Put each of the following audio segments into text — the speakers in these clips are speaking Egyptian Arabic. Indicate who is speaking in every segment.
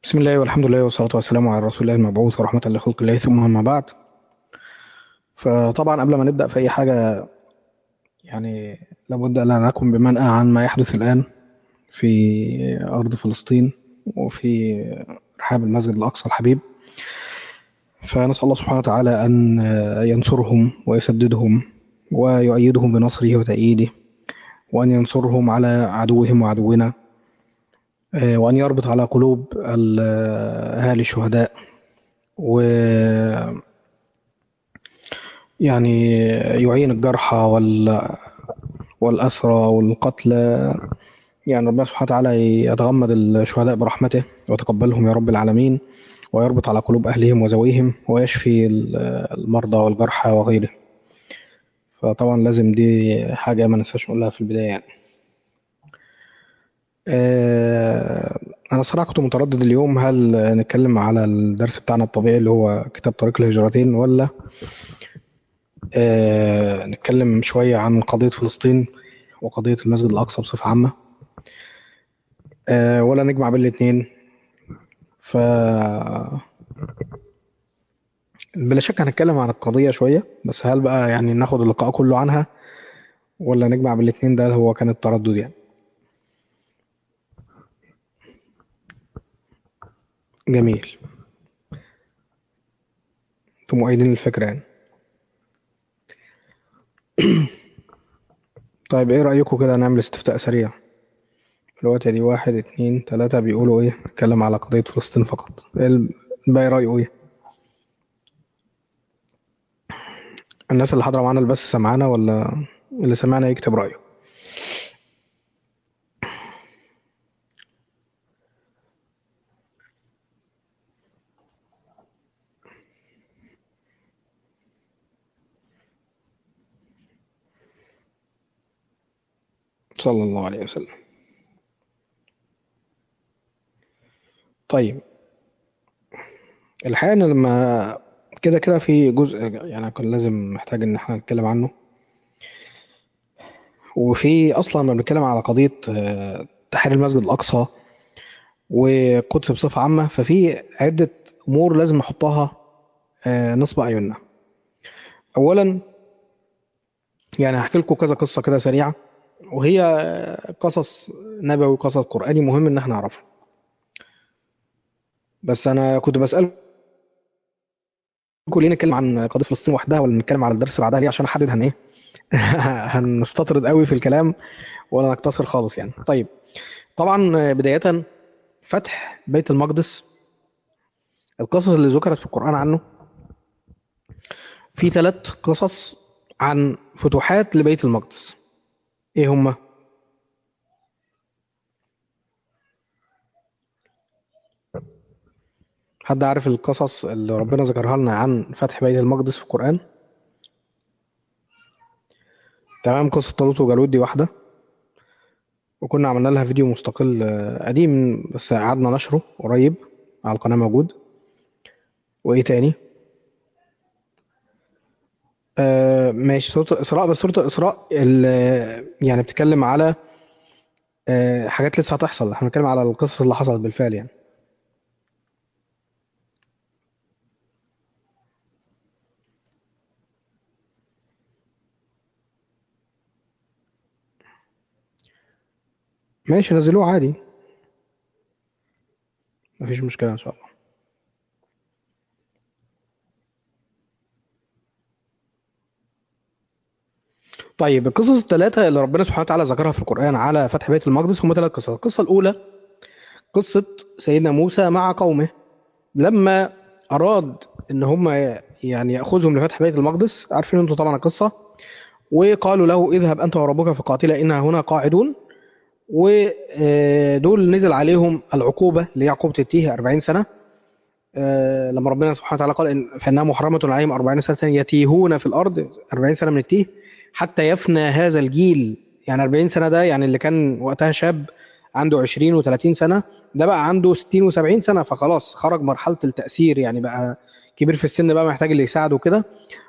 Speaker 1: بسم الله والحمد لله والصلاة والسلام على رسول الله المبعوث ورحمة الله خلق الله ثم أما بعد فطبعا قبل ما نبدأ في أي حاجة يعني لابد أن نكون بمنأى عن ما يحدث الآن في أرض فلسطين وفي رحاب المسجد الأقصى الحبيب فنسأل الله سبحانه وتعالى أن ينصرهم ويسددهم ويؤيدهم بنصره وتأييده وأن ينصرهم على عدوهم وعدونا وأن يربط على قلوب أهالي الشهداء و يعني يعين الجرحى وال والأسرى والقتلى يعني ربنا سبحانه وتعالى يتغمد الشهداء برحمته ويتقبلهم يا رب العالمين ويربط على قلوب أهلهم وذويهم ويشفي المرضى والجرحى وغيره فطبعا لازم دي حاجة ما ننساش نقولها في البداية يعني أنا صراحة كنت متردد اليوم هل نتكلم على الدرس بتاعنا الطبيعي اللي هو كتاب طريق الهجرتين ولا نتكلم شوية عن قضية فلسطين وقضية المسجد الأقصى بصفة عامة ولا نجمع بين الاتنين ف بلا شك هنتكلم عن القضية شوية بس هل بقى يعني ناخد اللقاء كله عنها ولا نجمع بين الاتنين ده هو كان التردد يعني جميل انتم مؤيدين الفكرة يعني طيب ايه رأيكم كده نعمل استفتاء سريع دلوقتي دي واحد اتنين تلاتة بيقولوا ايه نتكلم على قضية فلسطين فقط الباقي رأيه ايه الناس اللي حاضرة معانا البث سمعانا ولا اللي سمعنا يكتب رأيه صلى الله عليه وسلم طيب الحقيقة ان لما كده كده في جزء يعني كان لازم محتاج ان احنا نتكلم عنه وفي اصلا لما بنتكلم على قضية تحرير المسجد الاقصى والقدس بصفة عامة ففي عدة امور لازم نحطها نصب اعيننا اولا يعني هحكي لكم كذا قصة كده سريعة وهي قصص نبوي قصص قرآني مهم ان احنا نعرفها بس انا كنت بسأل ليه نتكلم عن قضية فلسطين وحدها ولا نتكلم على الدرس بعدها ليه عشان احدد هن ايه هنستطرد قوي في الكلام ولا نقتصر خالص يعني طيب طبعا بداية فتح بيت المقدس القصص اللي ذكرت في القرآن عنه في ثلاث قصص عن فتوحات لبيت المقدس ايه هما حد عارف القصص اللي ربنا ذكرها لنا عن فتح بيت المقدس في القرآن تمام قصة طالوت وجالوت دي واحدة وكنا عملنا لها فيديو مستقل قديم بس قعدنا نشره قريب على القناة موجود وايه تاني آه ماشي سورة الإسراء بس سورة الإسراء يعني بتتكلم على آه حاجات لسه هتحصل احنا بنتكلم على القصص اللي حصلت بالفعل يعني ماشي نزلوه عادي مفيش مشكلة إن شاء الله طيب القصص الثلاثة اللي ربنا سبحانه وتعالى ذكرها في القرآن على فتح بيت المقدس هم ثلاث قصص القصة الأولى قصة سيدنا موسى مع قومه لما أراد إن هم يعني يأخذهم لفتح بيت المقدس عارفين أنتم طبعا القصة وقالوا له اذهب أنت وربك فقاتلا إنا هنا قاعدون ودول نزل عليهم العقوبة اللي هي عقوبة التيه 40 سنة لما ربنا سبحانه وتعالى قال إن فإنها محرمة عليهم 40 سنة يتيهون في الأرض 40 سنة من التيه حتى يفنى هذا الجيل يعني 40 سنة ده يعني اللي كان وقتها شاب عنده 20 و30 سنة ده بقى عنده 60 و70 سنة فخلاص خرج مرحلة التأثير يعني بقى كبير في السن بقى محتاج اللي يساعده كده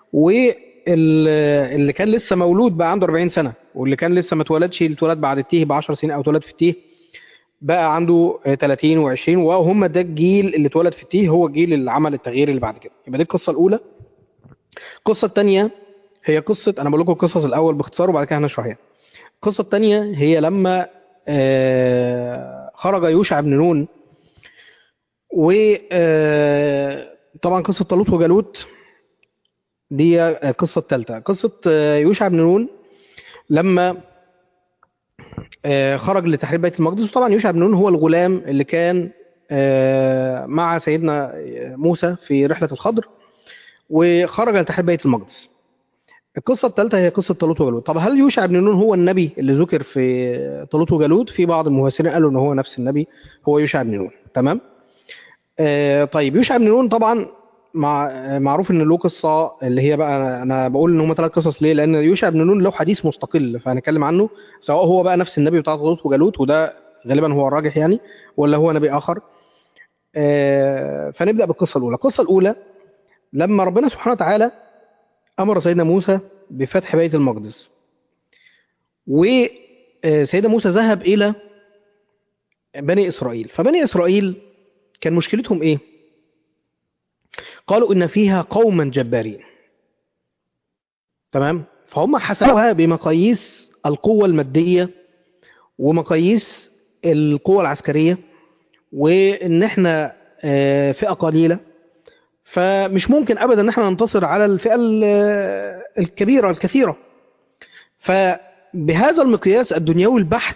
Speaker 1: واللي كان لسه مولود بقى عنده 40 سنة واللي كان لسه ما اتولدش اتولد بعد التيه ب 10 سنين او اتولد في التيه بقى عنده آه، 30 و20 وهم ده الجيل اللي اتولد في التيه هو الجيل اللي عمل التغيير اللي بعد كده يبقى دي القصه الاولى القصه الثانيه هي قصه انا بقول لكم القصص الاول باختصار وبعد كده هنشرحها القصه الثانيه هي لما آه، خرج يوشع بن نون وطبعا قصه طالوت وجالوت دي القصه الثالثه قصه آه، يوشع بن نون لما آه، خرج لتحرير بيت المقدس وطبعا يوشع بن نون هو الغلام اللي كان آه، مع سيدنا موسى في رحله الخضر وخرج لتحرير بيت المقدس القصه الثالثه هي قصه طالوت وجالوت طب هل يوشع بن نون هو النبي اللي ذكر في طالوت وجالوت في بعض المفسرين قالوا ان هو نفس النبي هو يوشع بن نون تمام آه، طيب يوشع بن نون طبعا مع آه، معروف ان له قصه اللي هي بقى انا, أنا بقول ان هم ثلاث قصص ليه لان يوشع بن نون له حديث مستقل فهنتكلم عنه سواء هو بقى نفس النبي بتاع طالوت وجالوت وده غالبا هو الراجح يعني ولا هو نبي اخر آه، فنبدا بالقصه الاولى القصه الاولى لما ربنا سبحانه وتعالى امر سيدنا موسى بفتح بيت المقدس وسيدنا موسى ذهب الى بني اسرائيل فبني اسرائيل كان مشكلتهم ايه قالوا ان فيها قوما جبارين تمام فهم حسبوها بمقاييس القوه الماديه ومقاييس القوه العسكريه وان احنا آه، فئه قليله فمش ممكن ابدا ان احنا ننتصر على الفئه ال- الكبيره الكثيره فبهذا المقياس الدنيوي البحت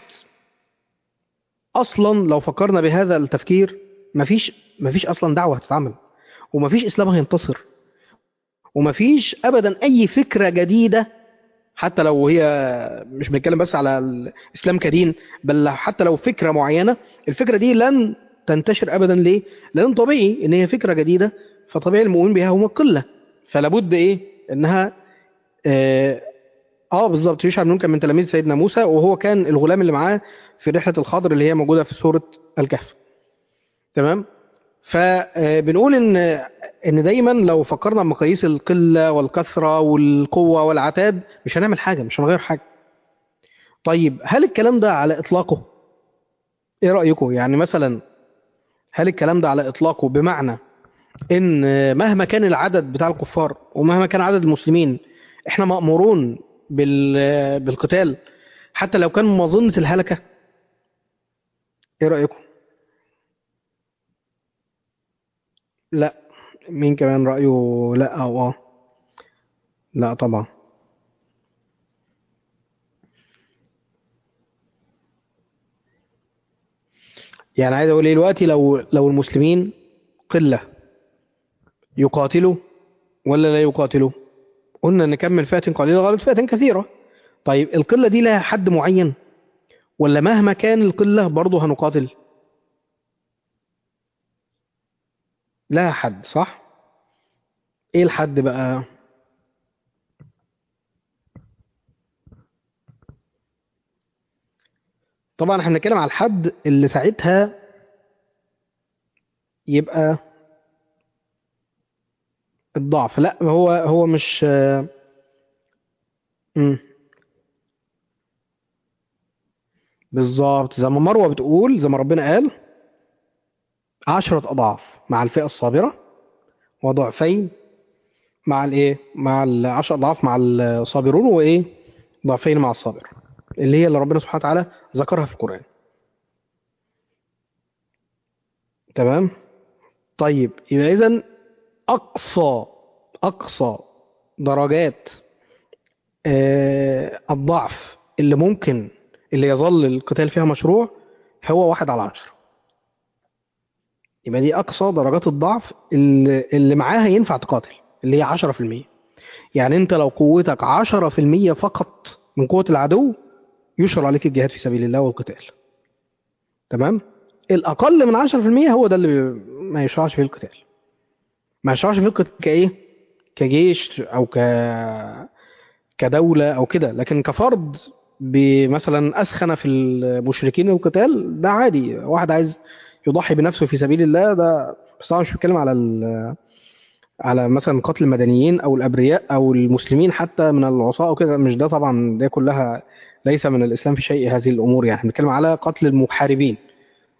Speaker 1: اصلا لو فكرنا بهذا التفكير مفيش مفيش اصلا دعوه هتتعمل ومفيش اسلام هينتصر ومفيش ابدا اي فكره جديده حتى لو هي مش بنتكلم بس على الاسلام كدين بل حتى لو فكره معينه الفكره دي لن تنتشر ابدا ليه؟ لان طبيعي ان هي فكره جديده فطبيعي المؤمن بها هم القله فلابد ايه؟ انها اه, آه بالظبط يوشع بن نون كان من تلاميذ سيدنا موسى وهو كان الغلام اللي معاه في رحله الخضر اللي هي موجوده في سوره الكهف تمام فبنقول ان ان دايما لو فكرنا بمقاييس القله والكثره والقوه والعتاد مش هنعمل حاجه مش هنغير حاجه طيب هل الكلام ده على اطلاقه ايه رايكم يعني مثلا هل الكلام ده على اطلاقه بمعنى ان مهما كان العدد بتاع الكفار ومهما كان عدد المسلمين احنا مامورون بال بالقتال حتى لو كان مظنه الهلكه ايه رايكم لا مين كمان رأيه لا أو آه لا طبعا يعني عايز أقول إيه دلوقتي لو لو المسلمين قلة يقاتلوا ولا لا يقاتلوا قلنا نكمل فئة قليلة غلبت فئة كثيرة طيب القلة دي لها حد معين ولا مهما كان القلة برضه هنقاتل لها حد صح ايه الحد بقى طبعا احنا بنتكلم على الحد اللي ساعتها يبقى الضعف لا هو هو مش امم بالظبط زي ما مروه بتقول زي ما ربنا قال عشرة أضعاف مع الفئة الصابرة وضعفين مع الايه مع العشر اضعاف مع الصابرون وايه ضعفين مع الصابر اللي هي اللي ربنا سبحانه وتعالى ذكرها في القران تمام طيب يبقى اذا اقصى اقصى درجات آه الضعف اللي ممكن اللي يظل القتال فيها مشروع هو واحد على عشر يبقى دي اقصى درجات الضعف اللي, اللي معاها ينفع تقاتل اللي هي 10% يعني انت لو قوتك 10% فقط من قوة العدو يشرع عليك الجهاد في سبيل الله والقتال تمام الأقل من 10% هو ده اللي ما يشرعش فيه القتال ما يشرعش فيه القتال كإيه كجيش أو ك كدولة أو كده لكن كفرد مثلا أسخن في المشركين القتال ده عادي واحد عايز يضحي بنفسه في سبيل الله ده بس طبعا مش بتكلم على على مثلا قتل المدنيين او الابرياء او المسلمين حتى من العصاة او كده مش ده طبعا ده كلها ليس من الاسلام في شيء هذه الامور يعني بنتكلم على قتل المحاربين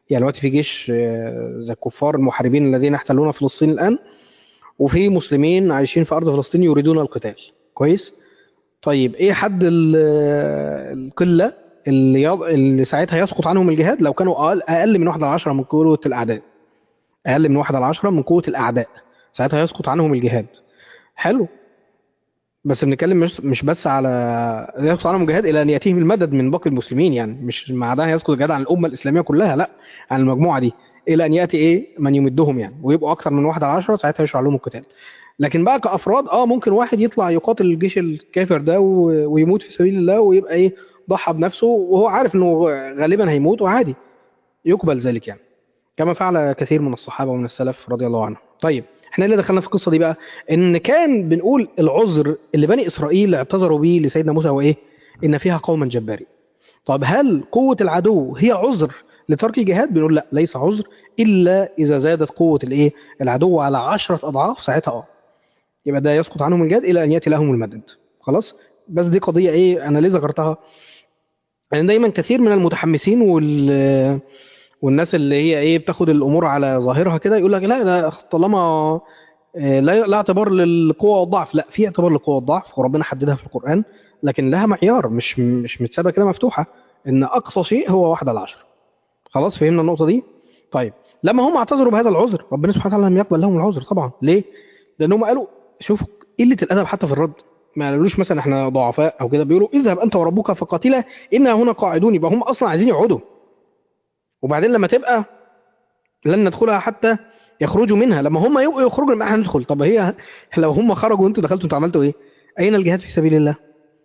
Speaker 1: يعني دلوقتي في جيش آه، زي الكفار المحاربين الذين يحتلون فلسطين الآن وفي مسلمين عايشين في أرض فلسطين يريدون القتال كويس طيب ايه حد ال- القلة اللي, يض... اللي ساعتها يسقط عنهم الجهاد لو كانوا أقل, أقل من واحد على عشرة من قوة الأعداء أقل من واحد على عشرة من قوة الأعداء ساعتها يسقط عنهم الجهاد حلو بس بنتكلم مش مش بس على يسقط عنهم الجهاد الى ان ياتيهم المدد من باقي المسلمين يعني مش مع ده يسقط الجهاد عن الامه الاسلاميه كلها لا عن المجموعه دي الى ان ياتي ايه من يمدهم يعني ويبقوا اكثر من واحد على عشرة ساعتها يشرع لهم القتال لكن بقى كافراد اه ممكن واحد يطلع يقاتل الجيش الكافر ده و- ويموت في سبيل الله ويبقى ايه ضحى بنفسه وهو عارف انه غالبا هيموت وعادي يقبل ذلك يعني كما فعل كثير من الصحابه ومن السلف رضي الله عنهم طيب احنا إيه اللي دخلنا في القصه دي بقى ان كان بنقول العذر اللي بني اسرائيل اعتذروا به لسيدنا موسى هو ايه ان فيها قوما جبارين طب هل قوه العدو هي عذر لترك الجهاد بنقول لا ليس عذر الا اذا زادت قوه الايه العدو على عشرة اضعاف ساعتها اه يبقى ده يسقط عنهم الجهاد الى ان ياتي لهم المدد خلاص بس دي قضيه ايه انا ليه ذكرتها لان دايما كثير من المتحمسين وال والناس اللي هي ايه بتاخد الامور على ظاهرها كده يقول لك لا ده طالما آه، لا لا اعتبار للقوه والضعف لا في اعتبار للقوه والضعف وربنا حددها في القران لكن لها معيار مش مش متسابه كده مفتوحه ان اقصى شيء هو واحد على عشرة خلاص فهمنا النقطه دي طيب لما هم اعتذروا بهذا العذر ربنا سبحانه وتعالى لم يقبل لهم العذر طبعا ليه لانهم قالوا شوفوا قله الادب حتى في الرد ما قالوش مثلا احنا ضعفاء او كده بيقولوا اذهب انت وربك فقاتلا انا هنا قاعدون يبقى هم اصلا عايزين يقعدوا وبعدين لما تبقى لن ندخلها حتى يخرجوا منها لما هم يبقوا يخرجوا يبقى احنا ندخل طب هي لو هم خرجوا وانتوا دخلتوا انتوا عملتوا ايه؟ اين الجهاد في سبيل الله؟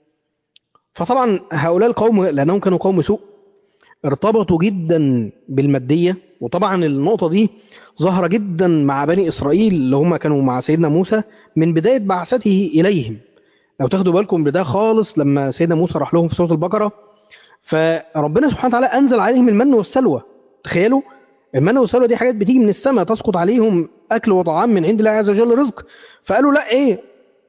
Speaker 1: فطبعا هؤلاء القوم لانهم كانوا قوم سوء ارتبطوا جدا بالماديه وطبعا النقطه دي ظاهره جدا مع بني اسرائيل اللي هم كانوا مع سيدنا موسى من بدايه بعثته اليهم لو تاخدوا بالكم بده خالص لما سيدنا موسى راح لهم في سوره البقره فربنا سبحانه وتعالى انزل عليهم المن والسلوى تخيلوا المن والسلوى دي حاجات بتيجي من السماء تسقط عليهم اكل وطعام من عند الله عز وجل رزق فقالوا لا ايه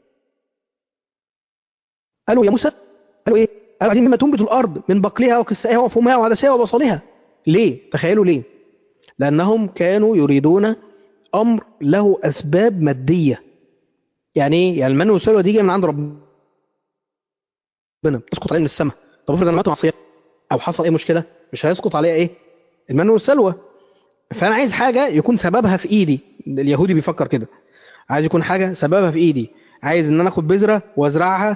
Speaker 1: قالوا يا موسى قالوا ايه قالوا عايزين مما تنبت الارض من بقلها وقثائها وفومها وعدسها وبصلها ليه تخيلوا ليه لانهم كانوا يريدون امر له اسباب ماديه يعني ايه يعني المن والسلوى دي جايه من عند ربنا تسقط عليهم من السماء طب افرض انا عملت معصيه او حصل ايه مشكله مش هيسقط عليها ايه المن والسلوى فانا عايز حاجه يكون سببها في ايدي اليهودي بيفكر كده عايز يكون حاجه سببها في ايدي عايز ان انا اخد بذره وازرعها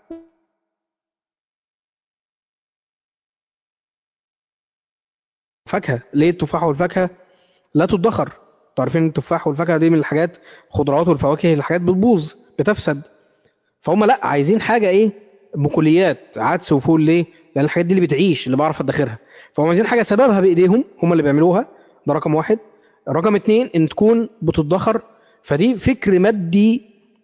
Speaker 1: فاكهه ليه التفاح والفاكهه لا تدخر انتوا عارفين التفاح والفاكهه دي من الحاجات خضروات والفواكه الحاجات بتبوظ بتفسد فهم لا عايزين حاجه ايه بقوليات عدس وفول ليه لان الحاجات دي اللي بتعيش اللي بعرف ادخرها فهم عايزين حاجه سببها بايديهم هم اللي بيعملوها ده رقم واحد رقم اتنين ان تكون بتدخر فدي فكر مادي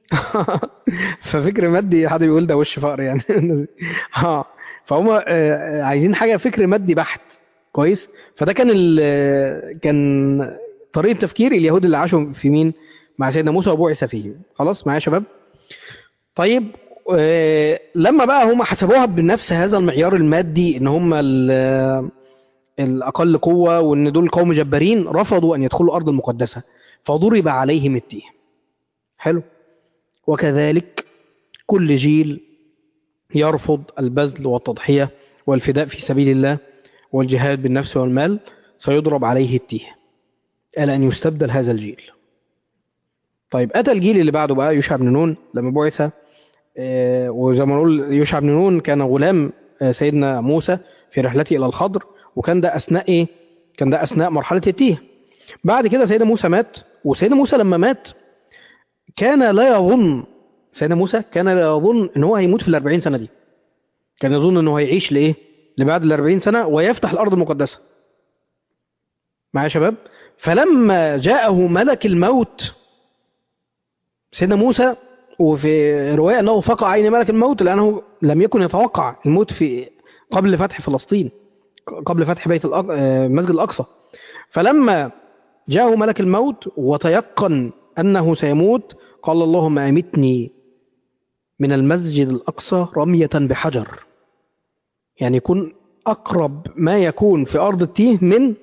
Speaker 1: ففكر مادي حد بيقول ده وش فقر يعني اه فهم آه، عايزين حاجه فكر مادي بحت كويس فده كان ال- كان طريقه تفكير اليهود اللي عاشوا في مين مع سيدنا موسى وبعث فيهم خلاص معايا يا شباب طيب آه، لما بقى هم حسبوها بنفس هذا المعيار المادي ان هم ال- الاقل قوه وان دول قوم جبارين رفضوا ان يدخلوا الارض المقدسه فضرب عليهم التيه حلو وكذلك كل جيل يرفض البذل والتضحيه والفداء في سبيل الله والجهاد بالنفس والمال سيضرب عليه التيه الى ان يستبدل هذا الجيل طيب اتى الجيل اللي بعده بقى يوشع بن نون لما بعث آه، وزي ما نقول يوشع بن نون كان غلام آه، سيدنا موسى في رحلته الى الخضر وكان ده اثناء ايه كان ده اثناء مرحله التيه بعد كده سيدنا موسى مات وسيدنا موسى لما مات كان لا يظن سيدنا موسى كان لا يظن ان هو هيموت في الأربعين سنه دي كان يظن انه هيعيش لايه لبعد الأربعين سنه ويفتح الارض المقدسه معايا يا شباب فلما جاءه ملك الموت سيدنا موسى وفي رواية أنه فقع عين ملك الموت لأنه لم يكن يتوقع الموت في قبل فتح فلسطين قبل فتح بيت الأق... آه، المسجد الأقصى فلما جاءه ملك الموت وتيقن أنه سيموت قال اللهم أمتني من المسجد الأقصى رمية بحجر يعني يكون أقرب ما يكون في أرض التيه من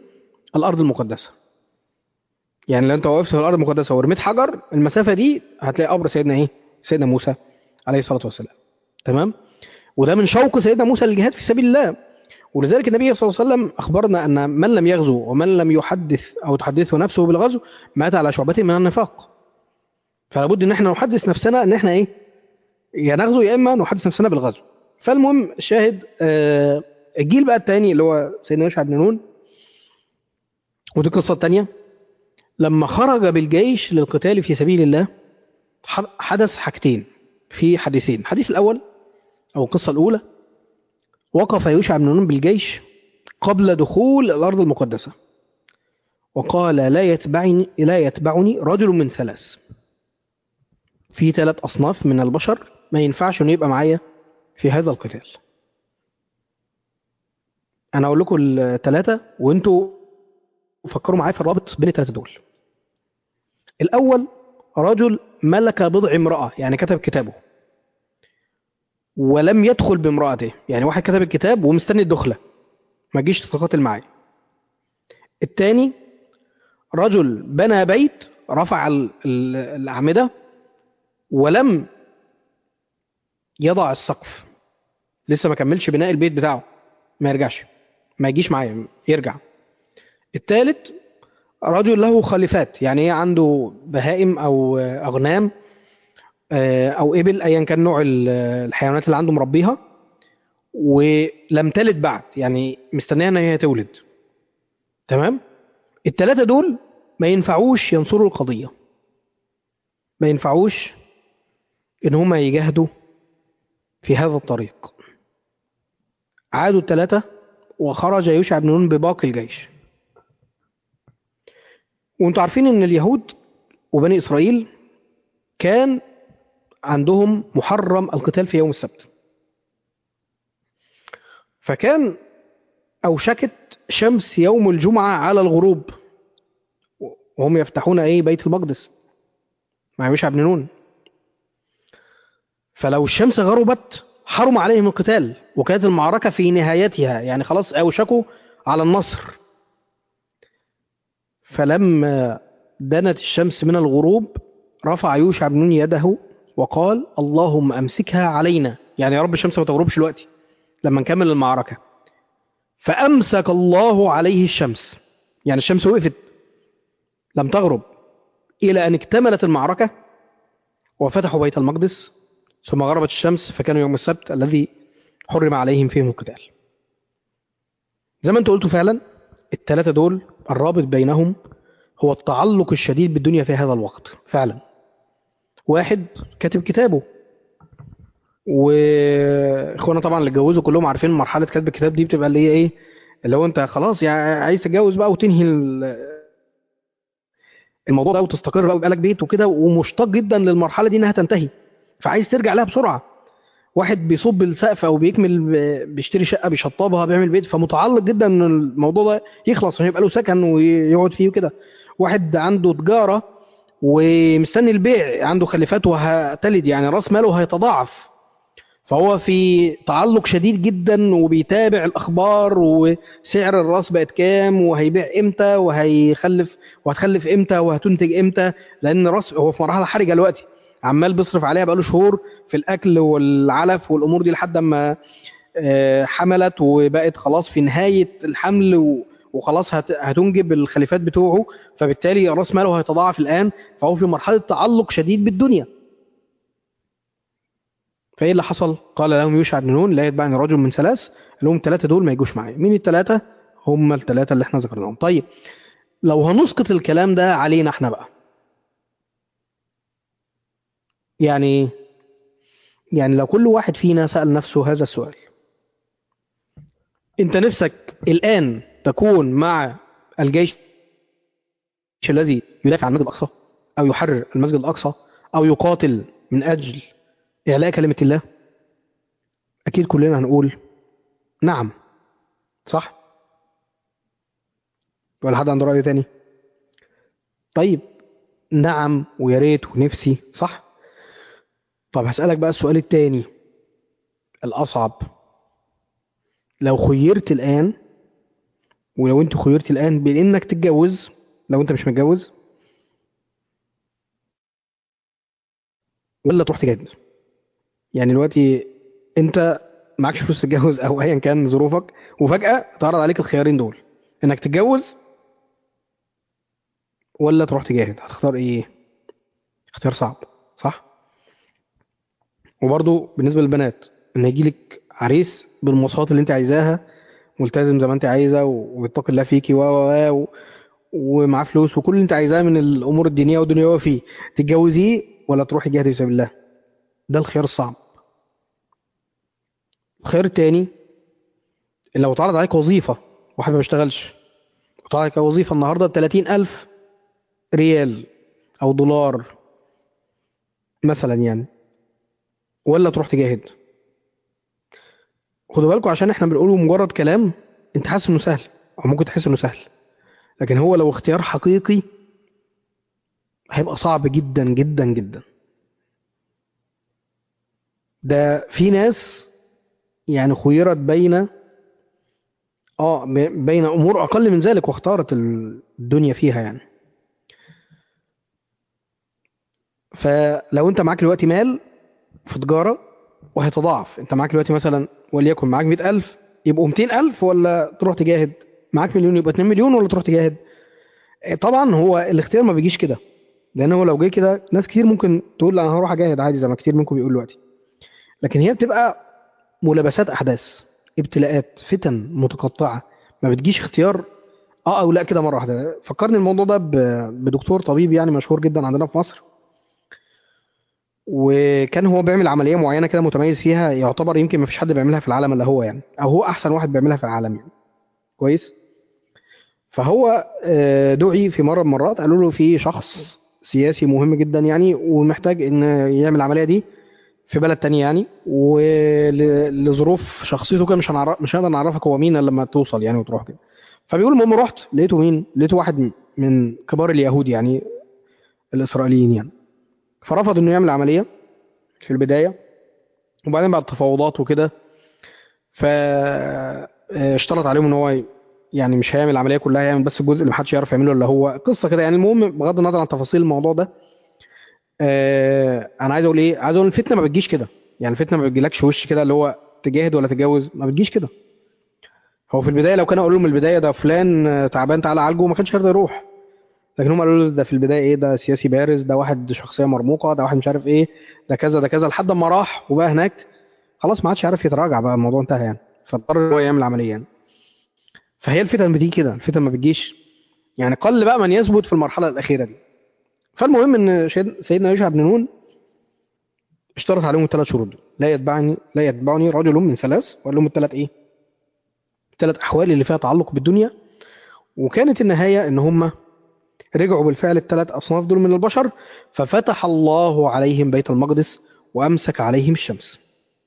Speaker 1: الارض المقدسه يعني لو انت وقفت في الارض المقدسه ورميت حجر المسافه دي هتلاقي قبر سيدنا ايه سيدنا موسى عليه الصلاه والسلام تمام وده من شوق سيدنا موسى للجهاد في سبيل الله ولذلك النبي صلى الله عليه وسلم اخبرنا ان من لم يغزو ومن لم يحدث او تحدثه نفسه بالغزو مات على شعبه من النفاق فلا بد ان احنا نحدث نفسنا ان احنا ايه يا نغزو يا اما نحدث نفسنا بالغزو فالمهم الشاهد آه الجيل بقى الثاني اللي هو سيدنا يوشع بن نون ودي القصه الثانيه لما خرج بالجيش للقتال في سبيل الله حدث حاجتين في حديثين الحديث الاول او القصه الاولى وقف يوشع بن نون بالجيش قبل دخول الارض المقدسه وقال لا يتبعني لا يتبعني رجل من ثلاث في ثلاث اصناف من البشر ما ينفعش انه يبقى معايا في هذا القتال انا اقول لكم الثلاثه وانتوا فكروا معايا في الرابط بين الثلاثه دول الاول رجل ملك بضع امراه يعني كتب كتابه ولم يدخل بامراته يعني واحد كتب الكتاب ومستني الدخله ما جيش تتقاتل معاه الثاني رجل بنى بيت رفع الاعمده ولم يضع السقف لسه ما كملش بناء البيت بتاعه ما يرجعش ما يجيش معايا يرجع الثالث رجل له خليفات يعني ايه عنده بهائم او اغنام او ابل ايا كان نوع الحيوانات اللي عنده مربيها ولم تلد بعد يعني مستنيه ان هي تولد تمام الثلاثه دول ما ينفعوش ينصروا القضيه ما ينفعوش ان هما يجاهدوا في هذا الطريق عادوا الثلاثه وخرج يوشع بن نون بباقي الجيش وانتوا عارفين ان اليهود وبني اسرائيل كان عندهم محرم القتال في يوم السبت فكان اوشكت شمس يوم الجمعه على الغروب وهم يفتحون ايه بيت المقدس مع يوشع بن نون فلو الشمس غربت حرم عليهم القتال وكانت المعركة في نهايتها يعني خلاص أوشكوا على النصر فلما دنت الشمس من الغروب رفع يوشع بن نون يده وقال اللهم أمسكها علينا يعني يا رب الشمس ما تغربش دلوقتي لما نكمل المعركة فأمسك الله عليه الشمس يعني الشمس وقفت لم تغرب إلى أن اكتملت المعركة وفتحوا بيت المقدس ثم غربت الشمس فكانوا يوم السبت الذي حرم عليهم فيهم القتال زي ما انتوا قلتوا فعلا الثلاثة دول الرابط بينهم هو التعلق الشديد بالدنيا في هذا الوقت فعلا واحد كاتب كتابه واخوانا طبعا اللي اتجوزوا كلهم عارفين مرحله كتب الكتاب دي بتبقى اللي هي ايه اللي هو انت خلاص يعني عايز تتجوز بقى وتنهي الموضوع ده وتستقر بقى ويبقى لك بيت وكده ومشتاق جدا للمرحله دي انها تنتهي فعايز ترجع لها بسرعه واحد بيصب السقف او بيكمل بيشتري شقه بيشطبها بيعمل بيت فمتعلق جدا ان الموضوع ده يخلص عشان يبقى له سكن ويقعد فيه وكده واحد عنده تجاره ومستني البيع عنده خليفات وهتلد يعني راس ماله هيتضاعف فهو في تعلق شديد جدا وبيتابع الاخبار وسعر الراس بقت كام وهيبيع امتى وهيخلف وهتخلف امتى وهتنتج امتى لان الراس هو في مرحله حرجه دلوقتي عمال بيصرف عليها بقاله شهور في الاكل والعلف والامور دي لحد ما حملت وبقت خلاص في نهايه الحمل وخلاص هتنجب الخليفات بتوعه فبالتالي راس ماله هيتضاعف الان فهو في مرحله تعلق شديد بالدنيا فايه اللي حصل؟ قال لهم يوشع بن نون لا يتبعني رجل من ثلاث لهم الثلاثه دول ما يجوش معايا مين الثلاثه؟ هم الثلاثه اللي احنا ذكرناهم طيب لو هنسقط الكلام ده علينا احنا بقى يعني يعني لو كل واحد فينا سأل نفسه هذا السؤال انت نفسك الآن تكون مع الجيش الذي يدافع عن المسجد الأقصى أو يحرر المسجد الأقصى أو يقاتل من أجل إعلاء كلمة الله أكيد كلنا هنقول نعم صح ولا حد عنده رأي تاني طيب نعم ويا ريت ونفسي صح طب هسألك بقى السؤال التاني الأصعب لو خيرت الآن ولو انت خيرتي الان بين انك تتجوز لو انت مش متجوز ولا تروح تجهز يعني دلوقتي انت معكش فلوس تتجوز او ايا كان ظروفك وفجاه اتعرض عليك الخيارين دول انك تتجوز ولا تروح تجاهد هتختار ايه اختيار صعب صح وبرضو بالنسبه للبنات ان يجيلك عريس بالمواصفات اللي انت عايزاها ملتزم زي ما انت عايزه وبيتقي الله فيكي و و و ومعاه فلوس وكل اللي انت عايزاه من الامور الدينيه والدنيويه فيه تتجوزيه ولا تروحي جهاد في سبيل الله ده الخيار الصعب الخيار التاني إن لو اتعرض عليك وظيفه واحد ما بيشتغلش اتعرض عليك وظيفه النهارده ب 30000 ريال او دولار مثلا يعني ولا تروح تجاهد خدوا بالكم عشان احنا بنقوله مجرد كلام انت حاسس انه سهل او ممكن تحس انه سهل لكن هو لو اختيار حقيقي هيبقى صعب جدا جدا جدا ده في ناس يعني خيرت بين اه ب- بين امور اقل من ذلك واختارت الدنيا فيها يعني فلو انت معاك دلوقتي مال في تجاره وهيتضاعف انت معاك دلوقتي مثلا وليكن معاك 100000 يبقوا 200000 ولا تروح تجاهد معاك مليون يبقى 2 مليون ولا تروح تجاهد إيه طبعا هو الاختيار ما بيجيش كده لان هو لو جه كده ناس كتير ممكن تقول لا انا هروح اجاهد عادي زي ما كتير منكم بيقول دلوقتي لكن هي بتبقى ملابسات احداث ابتلاءات فتن متقطعه ما بتجيش اختيار اه او لا كده مره واحده فكرني الموضوع ده ب- بدكتور طبيب يعني مشهور جدا عندنا في مصر وكان هو بيعمل عمليه معينه كده متميز فيها يعتبر يمكن ما فيش حد بيعملها في العالم الا هو يعني او هو احسن واحد بيعملها في العالم يعني كويس فهو آه، دعي في مره من المرات قالوا له في شخص سياسي مهم جدا يعني ومحتاج ان يعمل العمليه دي في بلد تاني يعني ولظروف شخصيته كده مش هنعرف مش هنقدر نعرفك هو مين الا لما توصل يعني وتروح كده فبيقول المهم رحت لقيته مين؟ لقيته واحد من كبار اليهود يعني الاسرائيليين يعني فرفض انه يعمل عمليه في البدايه وبعدين بعد تفاوضات وكده فاشترط عليهم ان هو يعني مش هيعمل العمليه كلها هيعمل بس الجزء اللي محدش يعرف يعمله الا هو قصه كده يعني المهم بغض النظر عن تفاصيل الموضوع ده آه انا عايز اقول ايه عايز اقول الفتنه ما بتجيش كده يعني الفتنه ما بتجيلكش وش كده اللي هو تجاهد ولا تتجوز ما بتجيش كده هو في البدايه لو كان اقول له من البدايه ده فلان آه، تعبان تعالى عالجه ما كانش هيرضى يروح لكن هم قالوا له ده في البدايه ايه ده سياسي بارز ده واحد شخصيه مرموقه ده واحد مش عارف ايه ده كذا ده كذا لحد ما راح وبقى هناك خلاص ما عادش عارف يتراجع بقى الموضوع انتهى يعني فاضطر ان هو يعمل عمليه يعني فهي الفتن بتيجي كده الفتن ما بتجيش يعني قل بقى من يثبت في المرحله الاخيره دي فالمهم ان شيد- سيدنا يوشع بن نون اشترط عليهم الثلاث شروط دول لا يتبعني لا يتبعني رجل من ثلاث وقال لهم الثلاث ايه؟ الثلاث احوال اللي فيها تعلق بالدنيا وكانت النهايه ان هم رجعوا بالفعل الثلاث اصناف دول من البشر ففتح الله عليهم بيت المقدس وامسك عليهم الشمس.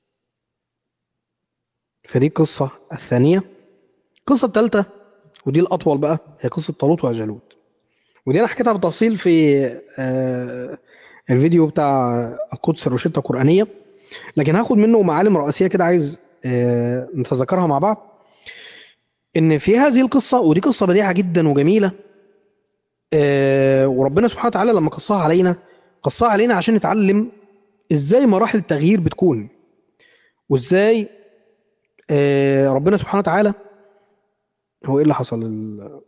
Speaker 1: فدي القصه الثانيه. القصه الثالثه ودي الاطول بقى هي قصه طالوت وجالوت. ودي انا حكيتها بالتفصيل في آه، الفيديو بتاع القدس الروشته القرانيه لكن هاخد منه معالم رئيسيه كده عايز آه، نتذكرها مع بعض ان في هذه القصه ودي قصه بديعه جدا وجميله آه، وربنا سبحانه وتعالى لما قصها علينا قصها علينا عشان نتعلم ازاي مراحل التغيير بتكون وازاي آه، ربنا سبحانه وتعالى هو ايه اللي حصل ال-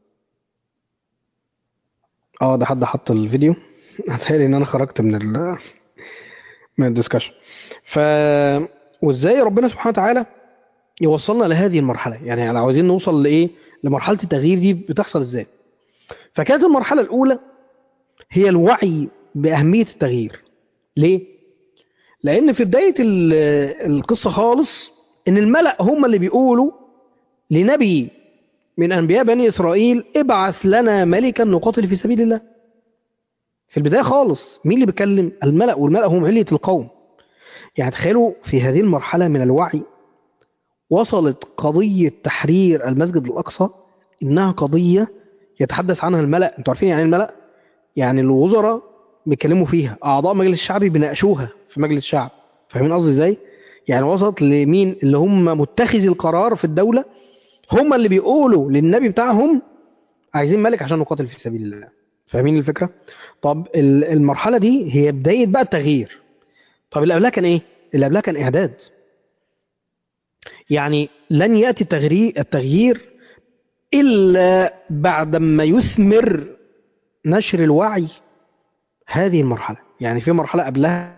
Speaker 1: اه ده حد حط الفيديو هتهيألي ان انا خرجت من ال من الدسكشن ف وازاي ربنا سبحانه وتعالى يوصلنا لهذه المرحله يعني لو عاوزين نوصل لايه لمرحله التغيير دي بتحصل ازاي فكانت المرحله الاولى هي الوعي باهميه التغيير ليه لان في بدايه ال- القصه خالص ان الملأ هم اللي بيقولوا لنبي من انبياء بني اسرائيل ابعث لنا ملكا نقاتل في سبيل الله في البدايه خالص مين اللي بيتكلم الملأ والملأ هم علية القوم يعني تخيلوا في هذه المرحله من الوعي وصلت قضيه تحرير المسجد الاقصى انها قضيه يتحدث عنها الملأ انتوا عارفين يعني إيه الملأ يعني الوزراء بيتكلموا فيها اعضاء مجلس الشعب بيناقشوها في مجلس الشعب فاهمين قصدي ازاي يعني وصلت لمين اللي هم متخذي القرار في الدوله هم اللي بيقولوا للنبي بتاعهم عايزين ملك عشان نقاتل في سبيل الله فاهمين الفكرة؟ طب ال- المرحلة دي هي بداية بقى التغيير طب اللي قبلها كان ايه؟ اللي قبلها كان إعداد يعني لن يأتي التغيير, التغيير إلا بعدما يثمر نشر الوعي هذه المرحلة يعني في مرحلة قبلها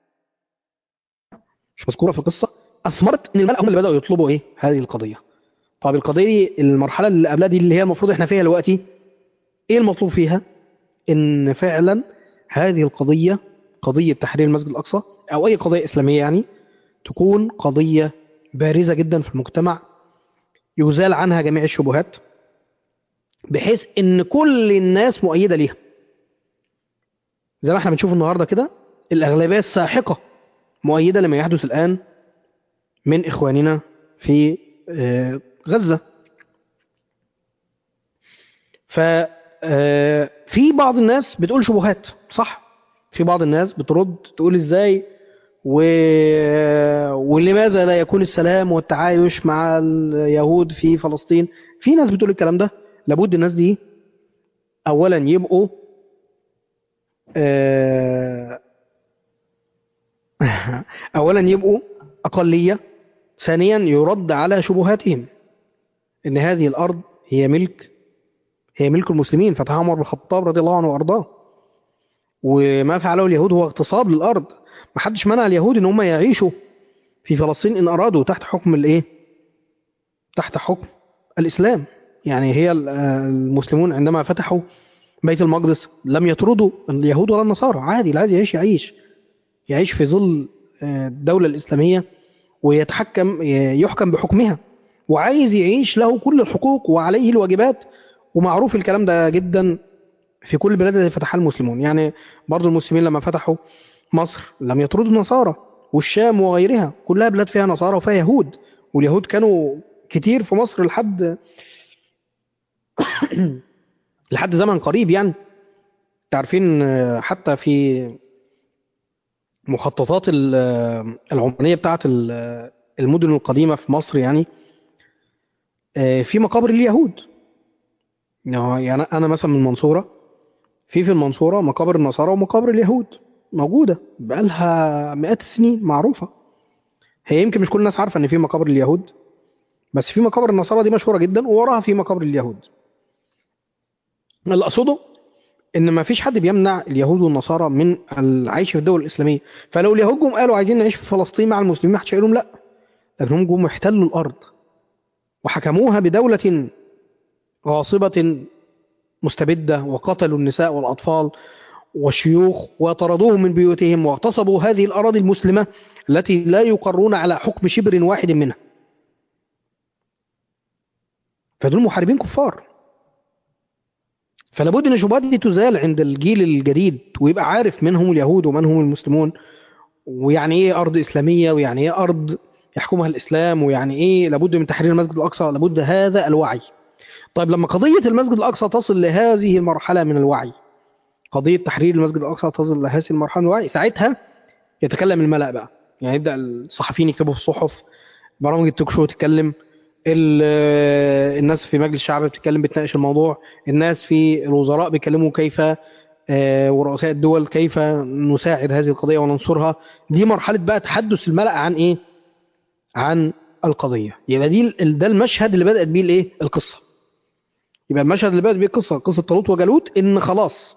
Speaker 1: مش مذكورة في القصة أثمرت إن الملأ هم اللي بدأوا يطلبوا إيه هذه القضية طب القضية دي المرحلة اللي قبلها دي اللي هي المفروض إحنا فيها دلوقتي إيه المطلوب فيها إن فعلا هذه القضية قضية تحرير المسجد الأقصى أو أي قضية إسلامية يعني تكون قضية بارزة جدا في المجتمع يزال عنها جميع الشبهات بحيث ان كل الناس مؤيده ليها زي ما احنا بنشوف النهارده كده الاغلبيه الساحقه مؤيده لما يحدث الان من اخواننا في آه، غزه ف آه، في بعض الناس بتقول شبهات صح في بعض الناس بترد تقول ازاي و... ولماذا لا يكون السلام والتعايش مع اليهود في فلسطين في ناس بتقول الكلام ده لابد الناس دي اولا يبقوا آه، اولا يبقوا اقليه ثانيا يرد على شبهاتهم ان هذه الارض هي ملك هي ملك المسلمين فتحها عمر بن الخطاب رضي الله عنه وارضاه وما فعله اليهود هو اغتصاب للارض ما حدش منع اليهود ان هم يعيشوا في فلسطين ان ارادوا تحت حكم الايه تحت حكم الاسلام يعني هي ال- آه، المسلمون عندما فتحوا بيت المقدس لم يطردوا اليهود ولا النصارى عادي اللي عايز يعيش يعيش يعيش في ظل آه، الدولة الإسلامية ويتحكم يحكم بحكمها وعايز يعيش له كل الحقوق وعليه الواجبات ومعروف الكلام ده جدا في كل البلاد اللي فتحها المسلمون يعني برضو المسلمين لما فتحوا مصر لم يطردوا النصارى والشام وغيرها كلها بلاد فيها نصارى وفيها يهود واليهود كانوا كتير في مصر لحد لحد زمن قريب يعني تعرفين آه، حتى في مخططات ال- آه، العمرانية بتاعت ال- آه، المدن القديمة في مصر يعني آه، في مقابر اليهود يعني أنا مثلا من المنصورة في في المنصورة مقابر النصارى ومقابر اليهود موجودة بقالها مئات السنين معروفة هي يمكن مش كل الناس عارفة إن في مقابر اليهود بس في مقابر النصارى دي مشهورة جدا ووراها في مقابر اليهود اللي أقصده إن ما فيش حد بيمنع اليهود والنصارى من العيش في الدول الإسلامية فلو اليهود جم قالوا عايزين نعيش في فلسطين مع المسلمين ما حدش هيقول لهم لا لأنهم جم احتلوا الأرض وحكموها بدولة غاصبة مستبدة وقتلوا النساء والأطفال والشيوخ وطردوهم من بيوتهم واغتصبوا هذه الأراضي المسلمة التي لا يقرون على حكم شبر واحد منها فدول محاربين كفار فلابد ان الشبهات دي تزال عند الجيل الجديد ويبقى عارف من هم اليهود ومن هم المسلمون ويعني ايه ارض اسلاميه ويعني ايه ارض يحكمها الاسلام ويعني ايه لابد من تحرير المسجد الاقصى لابد هذا الوعي طيب لما قضيه المسجد الاقصى تصل لهذه المرحله من الوعي قضيه تحرير المسجد الاقصى تصل لهذه المرحله من الوعي ساعتها يتكلم الملأ بقى يعني يبدا الصحفيين يكتبوا في الصحف برامج التوك شو تتكلم ال- الناس في مجلس الشعب بتتكلم بتناقش الموضوع الناس في الوزراء بيتكلموا كيف آه، ورؤساء الدول كيف نساعد هذه القضية وننصرها دي مرحلة بقى تحدث الملأ عن ايه عن القضية يبقى دي ال- ده المشهد اللي بدأت بيه الايه القصة يبقى المشهد اللي بدأت بيه القصة قصة طالوت وجالوت ان خلاص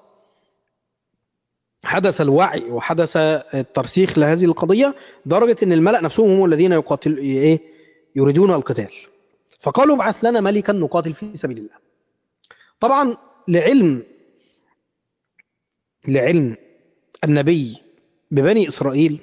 Speaker 1: حدث الوعي وحدث الترسيخ لهذه القضية درجة ان الملأ نفسهم هم الذين يقاتل ايه يريدون القتال فقالوا ابعث لنا ملكا نقاتل في سبيل الله طبعا لعلم لعلم النبي ببني إسرائيل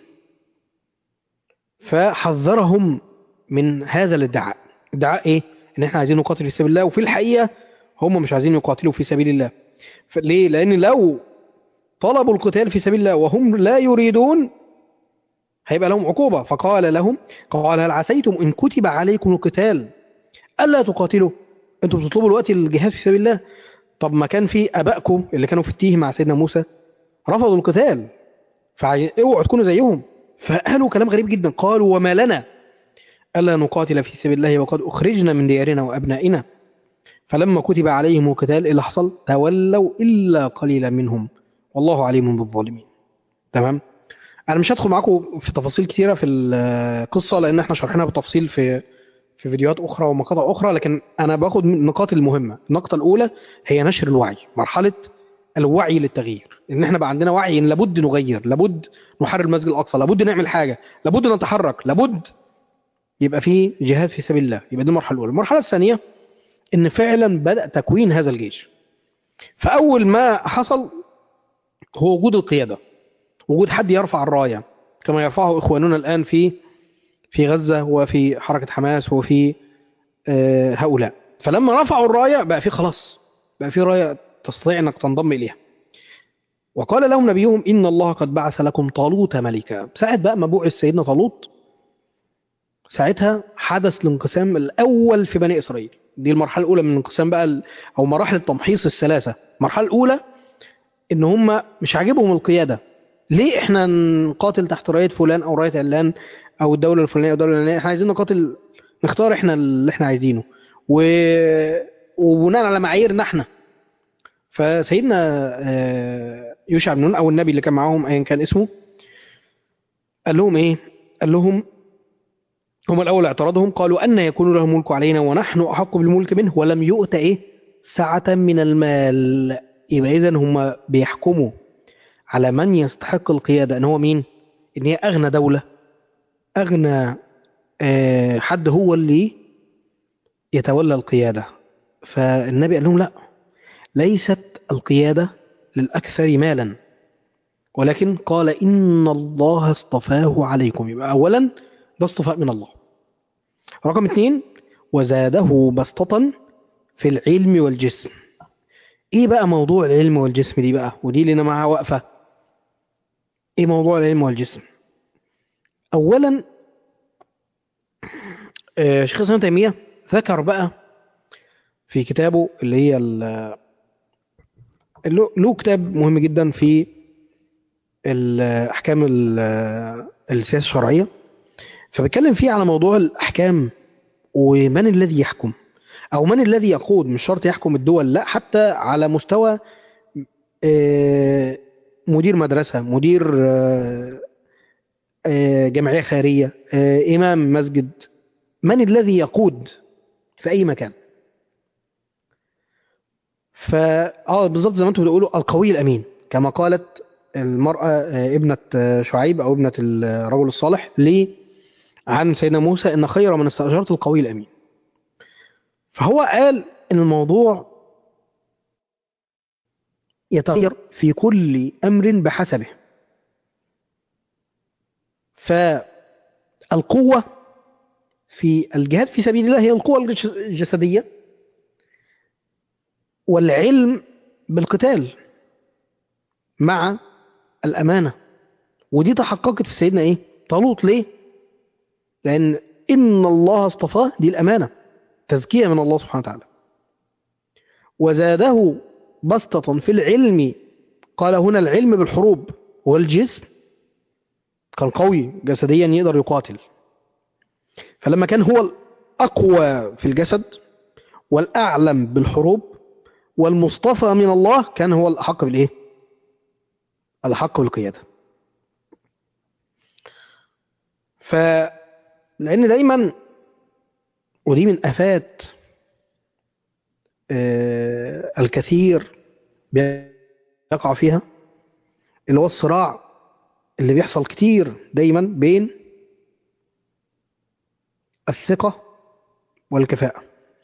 Speaker 1: فحذرهم من هذا الادعاء ادعاء ايه ان احنا عايزين نقاتل في سبيل الله وفي الحقيقة هم مش عايزين يقاتلوا في سبيل الله ليه لان لو طلبوا القتال في سبيل الله وهم لا يريدون هيبقى لهم عقوبة فقال لهم قال هل عسيتم إن كتب عليكم القتال ألا تقاتلوا أنتم بتطلبوا الوقت الجهاد في سبيل الله طب ما كان في أبائكم اللي كانوا في التيه مع سيدنا موسى رفضوا القتال فاوعوا تكونوا زيهم فقالوا كلام غريب جدا قالوا وما لنا ألا نقاتل في سبيل الله وقد أخرجنا من ديارنا وأبنائنا فلما كتب عليهم القتال إيه اللي حصل تولوا إلا قليلا منهم والله عليم بالظالمين تمام أنا مش هدخل معاكم في تفاصيل كتيرة في القصة لأن احنا شرحناها بالتفصيل في في فيديوهات أخرى ومقاطع أخرى لكن أنا باخد من النقاط المهمة النقطة الأولى هي نشر الوعي مرحلة الوعي للتغيير ان احنا بقى عندنا وعي ان لابد نغير لابد نحرر المسجد الاقصى لابد نعمل حاجه لابد نتحرك لابد يبقى في جهاد في سبيل الله يبقى دي المرحله الاولى المرحله الثانيه ان فعلا بدا تكوين هذا الجيش فاول ما حصل هو وجود القياده وجود حد يرفع الرايه كما يرفعه اخواننا الان في في غزه وفي حركه حماس وفي آه، هؤلاء فلما رفعوا الرايه بقى في خلاص بقى في رايه تستطيع انك تنضم اليها وقال لهم نبيهم ان الله قد بعث لكم طالوت ملكا ساعه بقى ما بعث سيدنا طالوت ساعتها حدث الانقسام الاول في بني اسرائيل دي المرحله الاولى من الانقسام بقى ال- او مراحل التمحيص الثلاثه المرحله الاولى ان هم مش عاجبهم القياده ليه احنا نقاتل تحت رايه فلان او رايه علان او الدوله الفلانيه او الدوله الفلانيه احنا عايزين نقاتل نختار احنا اللي احنا عايزينه و... وبناء على معاييرنا احنا فسيدنا آه، يوشع بن نون او النبي اللي كان معاهم ايا كان اسمه قال لهم ايه قال لهم هم الاول اعترضهم قالوا ان يكون له الملك علينا ونحن احق بالملك منه ولم يؤت ايه سعه من المال يبقى اذا هم بيحكموا على من يستحق القياده ان هو مين ان هي اغنى دوله اغنى آه، حد هو اللي يتولى القياده فالنبي قال لهم لا ليست القيادة للأكثر مالا ولكن قال إن الله اصطفاه عليكم يبقى أولا ده اصطفاء من الله رقم اثنين وزاده بسطة في العلم والجسم ايه بقى موضوع العلم والجسم دي بقى ودي لنا معاها وقفة ايه موضوع العلم والجسم اولا آه، شيخ الاسلام ابن تيمية ذكر بقى في كتابه اللي هي ال- له له كتاب مهم جدا في ال- احكام ال- السياسه الشرعيه فبيتكلم فيه على موضوع الاحكام ومن الذي يحكم او من الذي يقود مش شرط يحكم الدول لا حتى على مستوى آه، مدير مدرسه مدير آه، آه، جمعيه خيريه آه، امام مسجد من الذي يقود في اي مكان فا اه بالظبط زي ما انتم بتقولوا القوي الامين كما قالت المراه آه، ابنه آه، شعيب او ابنه الرجل الصالح ليه عن سيدنا موسى ان خير من استاجرت القوي الامين فهو قال ان الموضوع يتغير في كل امر بحسبه فالقوه في الجهاد في سبيل الله هي القوه الجس- الجسديه والعلم بالقتال مع الأمانة ودي تحققت في سيدنا إيه؟ طالوت ليه؟ لأن إن الله اصطفاه دي الأمانة تزكية من الله سبحانه وتعالى وزاده بسطة في العلم قال هنا العلم بالحروب والجسم كان قوي جسديا يقدر يقاتل فلما كان هو الأقوى في الجسد والأعلم بالحروب والمصطفى من الله كان هو الأحق بالإيه؟ الأحق بالقيادة ف لأن دايما ودي من آفات آه، الكثير بيقع فيها اللي هو الصراع اللي بيحصل كتير دايما بين الثقة والكفاءة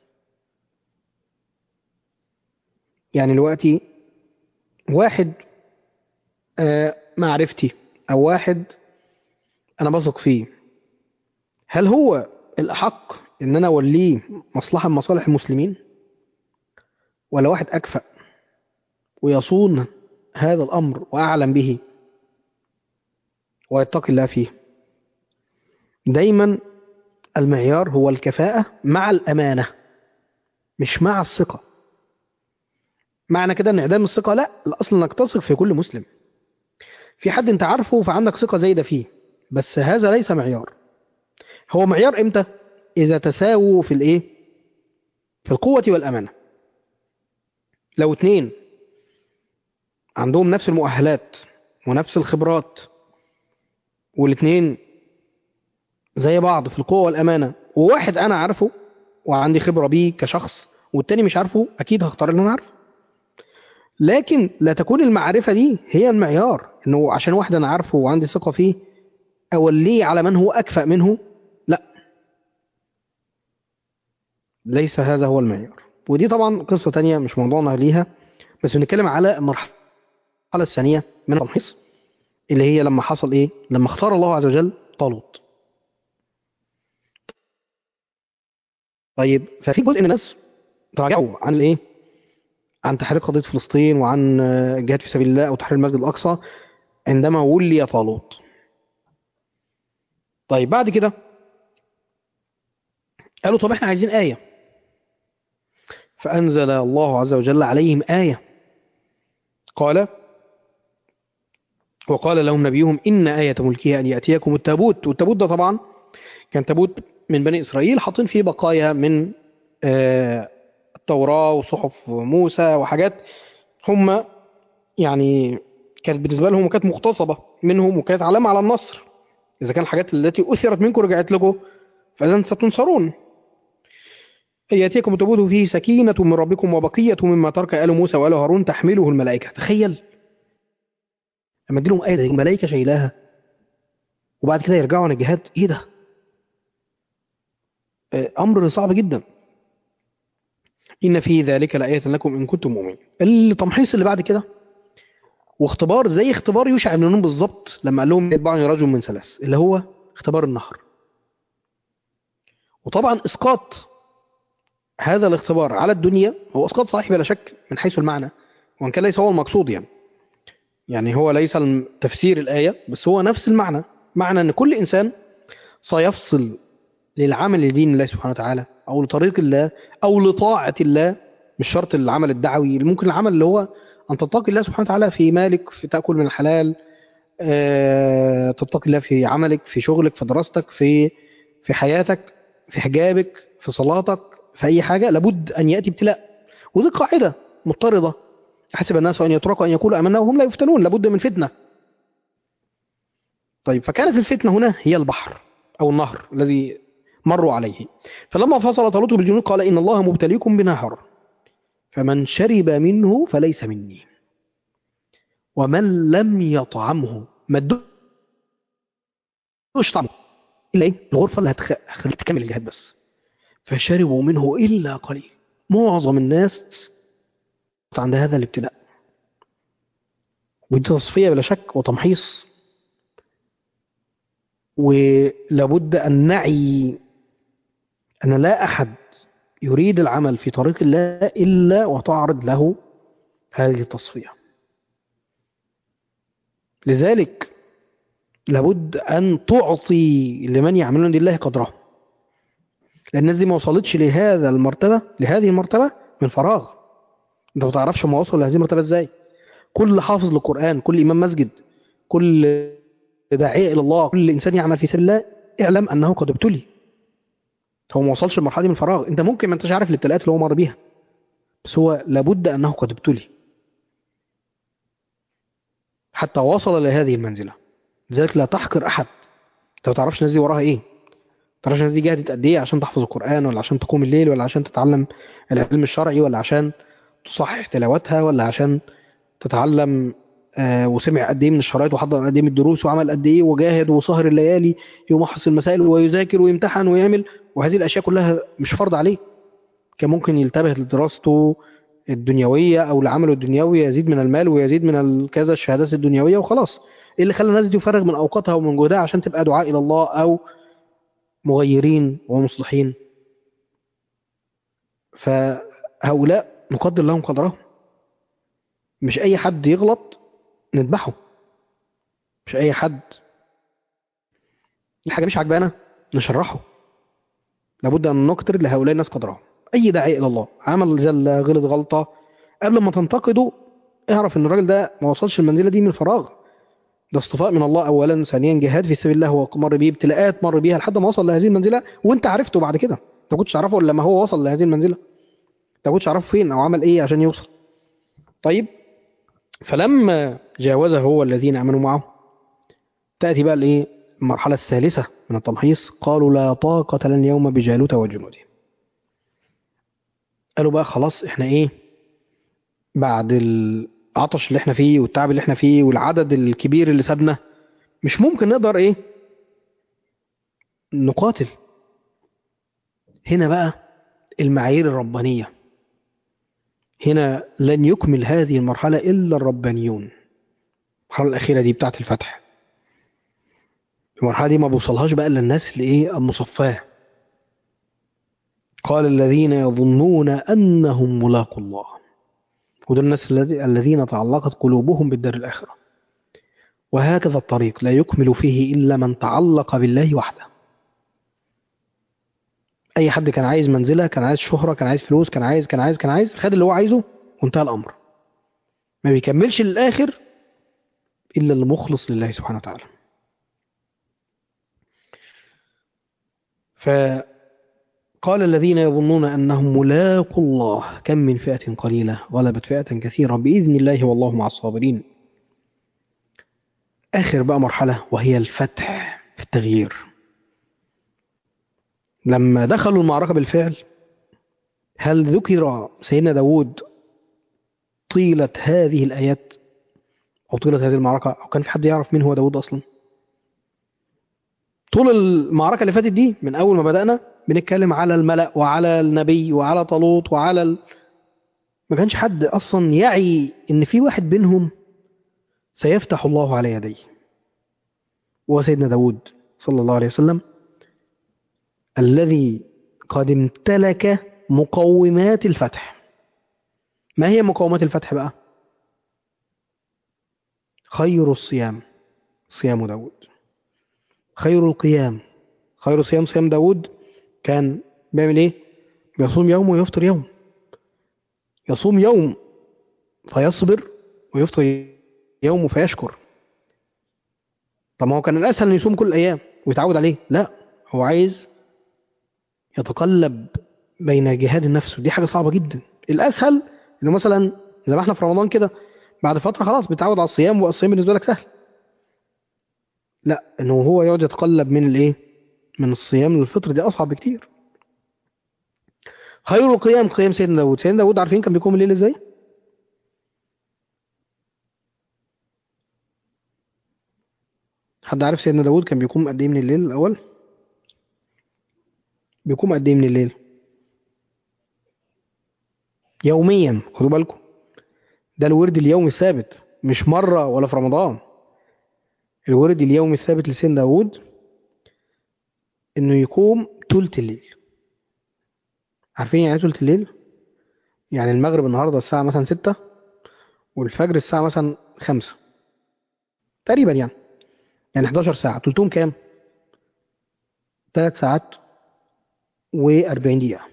Speaker 1: يعني دلوقتي واحد آه، معرفتي او واحد انا بثق فيه هل هو الاحق ان انا اوليه مصلحه من مصالح المسلمين ولا واحد اكفأ ويصون هذا الامر واعلم به ويتقي الله فيه دايما المعيار هو الكفاءة مع الأمانة مش مع الثقة معنى كده ان انعدام الثقة لا الأصل انك تثق في كل مسلم في حد انت عارفه فعندك ثقة زايدة فيه بس هذا ليس معيار هو معيار امتى اذا تساووا في الايه في القوة والامانة لو اتنين عندهم نفس المؤهلات ونفس الخبرات والاتنين زي بعض في القوة والامانة وواحد انا عارفه وعندي خبرة بيه كشخص والتاني مش عارفه اكيد هختار اللي انا عارفه لكن لا تكون المعرفة دي هي المعيار انه عشان واحد انا عارفه وعندي ثقة فيه اوليه على من هو اكفأ منه لا ليس هذا هو المعيار ودي طبعا قصة تانية مش موضوعنا ليها بس بنتكلم على المرحلة الثانية من التمحيص اللي هي لما حصل ايه لما اختار الله عز وجل طالوت طيب ففي جزء من الناس تراجعوا عن الايه عن تحرير قضية فلسطين وعن الجهاد في سبيل الله أو تحرير المسجد الأقصى عندما ولي طالوت طيب بعد كده قالوا طب احنا عايزين آية فأنزل الله عز وجل عليهم آية قال وقال لهم نبيهم إن آية ملكها أن يأتيكم التابوت والتابوت ده طبعا كان تابوت من بني إسرائيل حاطين فيه بقايا من آه التوراة وصحف موسى وحاجات هم يعني كانت بالنسبة لهم وكانت مغتصبة منهم وكانت علامة على النصر إذا كان الحاجات التي أثرت منكم رجعت لكم فإذا ستنصرون يأتيكم التابوت فيه سكينة من ربكم وبقية مما ترك آل موسى وآل هارون تحمله الملائكة تخيل لما تجي لهم آية زي الملائكة شايلاها وبعد كده يرجعوا عن الجهاد إيه ده؟ أمر صعب جدا إن في ذلك لآية لكم إن كنتم مؤمنين التمحيص اللي بعد كده واختبار زي اختبار يوشع بن نون بالظبط لما قال لهم يتبعني رجل من ثلاث اللي هو اختبار النهر وطبعا اسقاط هذا الاختبار على الدنيا هو اسقاط صحيح بلا شك من حيث المعنى وان كان ليس هو المقصود يعني يعني هو ليس تفسير الآية بس هو نفس المعنى معنى ان كل انسان سيفصل للعمل لدين الله سبحانه وتعالى او لطريق الله او لطاعة الله مش شرط العمل الدعوي ممكن العمل اللي هو أن تتقي الله سبحانه وتعالى في مالك في تأكل من الحلال أه تتقي الله في عملك في شغلك في دراستك في في حياتك في حجابك في صلاتك في أي حاجة لابد أن يأتي ابتلاء ودي قاعدة مضطردة حسب الناس أن يتركوا أن يقولوا أمنا وهم لا يفتنون لابد من فتنة طيب فكانت الفتنة هنا هي البحر أو النهر الذي مروا عليه فلما فصل طالوت بالجنود قال إن الله مبتليكم بنهر فمن شرب منه فليس مني ومن لم يطعمه ما ادوش طعمه إلا إيه الغرفة اللي هتخليك تكمل الجهاد بس فشربوا منه إلا قليل معظم الناس عند هذا الابتلاء ودي تصفية بلا شك وتمحيص ولابد أن نعي أن لا أحد يريد العمل في طريق الله إلا وتعرض له هذه التصفية لذلك لابد أن تعطي لمن يعملون لله قدره لأن الناس دي ما وصلتش لهذا المرتبة لهذه المرتبة من فراغ انت ما تعرفش ما وصل لهذه المرتبة ازاي كل حافظ للقرآن كل إمام مسجد كل داعية إلى الله كل إنسان يعمل في سبيل الله اعلم أنه قد ابتلي هو ما وصلش المرحله دي من فراغ انت ممكن ما انتش عارف الابتلاءات اللي هو مر بيها بس هو لابد انه قد ابتلي حتى وصل لهذه المنزله لذلك لا تحقر احد انت ما تعرفش الناس دي وراها ايه ما تعرفش الناس دي جهدت قد ايه عشان تحفظ القران ولا عشان تقوم الليل ولا عشان تتعلم العلم الشرعي ولا عشان تصحح تلاوتها ولا عشان تتعلم آه وسمع قد ايه من الشرايط وحضر قد ايه من الدروس وعمل قد ايه وجاهد وسهر الليالي يمحص المسائل ويذاكر ويمتحن ويعمل وهذه الاشياء كلها مش فرض عليه كان ممكن ينتبه لدراسته الدنيويه او لعمله الدنيوي يزيد من المال ويزيد من كذا الشهادات الدنيويه وخلاص ايه اللي خلى الناس دي تفرغ من اوقاتها ومن جهدها عشان تبقى دعاء الى الله او مغيرين ومصلحين فهؤلاء نقدر لهم قدرهم مش اي حد يغلط نذبحه مش اي حد الحاجه مش عجبانا نشرحه لابد ان نقدر لهؤلاء الناس قدرهم اي داعي الى الله عمل زله غلط غلطه قبل ما تنتقده اعرف ان الراجل ده ما وصلش المنزله دي من فراغ ده اصطفاء من الله اولا ثانيا جهاد في سبيل الله هو مر بيه ابتلاءات مر بيها لحد ما وصل لهذه المنزله وانت عرفته بعد كده انت ما كنتش تعرفه الا لما هو وصل لهذه المنزله انت ما كنتش تعرفه فين او عمل ايه عشان يوصل طيب فلما جاوزه هو الذين امنوا معه تاتي بقى الايه المرحله الثالثه من التمحيص قالوا لا طاقه لنا اليوم بجالوت وجنوده قالوا بقى خلاص احنا ايه بعد العطش اللي احنا فيه والتعب اللي احنا فيه والعدد الكبير اللي سابنا مش ممكن نقدر ايه نقاتل هنا بقى المعايير الربانية هنا لن يكمل هذه المرحلة إلا الربانيون المرحلة الأخيرة دي بتاعت الفتح المرحلة دي ما بوصلهاش بقى إلا الناس اللي إيه المصفاة قال الذين يظنون أنهم ملاقوا الله ودول الناس الذي- الذين تعلقت قلوبهم بالدار الآخرة وهكذا الطريق لا يكمل فيه إلا من تعلق بالله وحده أي حد كان عايز منزلة كان عايز شهرة كان عايز فلوس كان عايز كان عايز كان عايز خد اللي هو عايزه وانتهى الأمر ما بيكملش للآخر إلا المخلص لله سبحانه وتعالى فقال الذين يظنون أنهم ملاقوا الله كم من فئة قليلة غلبت فئة كثيرة بإذن الله والله مع الصابرين آخر بقى مرحلة وهي الفتح في التغيير لما دخلوا المعركة بالفعل هل ذكر سيدنا داود طيلة هذه الآيات أو طيلة هذه المعركة أو كان في حد يعرف مين هو داود أصلا طول المعركة اللي فاتت دي من أول ما بدأنا بنتكلم على الملأ وعلى النبي وعلى طالوت وعلى ال... ما كانش حد أصلا يعي إن في واحد بينهم سيفتح الله على يديه وهو سيدنا داود صلى الله عليه وسلم الذي قد امتلك مقومات الفتح ما هي مقومات الفتح بقى خير الصيام صيام داود خير القيام خير صيام صيام داود كان بيعمل ايه بيصوم يوم ويفطر يوم يصوم يوم فيصبر ويفطر يوم فيشكر طب ما هو كان الاسهل انه يصوم كل الايام ويتعود عليه لا هو عايز يتقلب بين جهاد النفس ودي حاجه صعبه جدا الاسهل انه مثلا زي ما احنا في رمضان كده بعد فتره خلاص بتعود على الصيام والصيام بالنسبه لك سهل لا انه هو يقعد يتقلب من الايه من الصيام للفطر دي اصعب بكتير خير القيام قيام سيدنا داود سيدنا داود عارفين كان بيقوم الليل ازاي حد عارف سيدنا داود كان بيقوم قد ايه من الليل الاول بيقوم قد ايه من الليل يوميا خدوا بالكم ده الورد اليومي الثابت مش مرة ولا في رمضان الورد اليومي الثابت لسيدنا داود انه يقوم تلت الليل عارفين يعني ايه تلت الليل يعني المغرب النهارده الساعة مثلا ستة والفجر الساعة مثلا خمسة تقريبا يعني يعني 11 ساعة تلتهم كام؟ تلات ساعات و40 دقيقة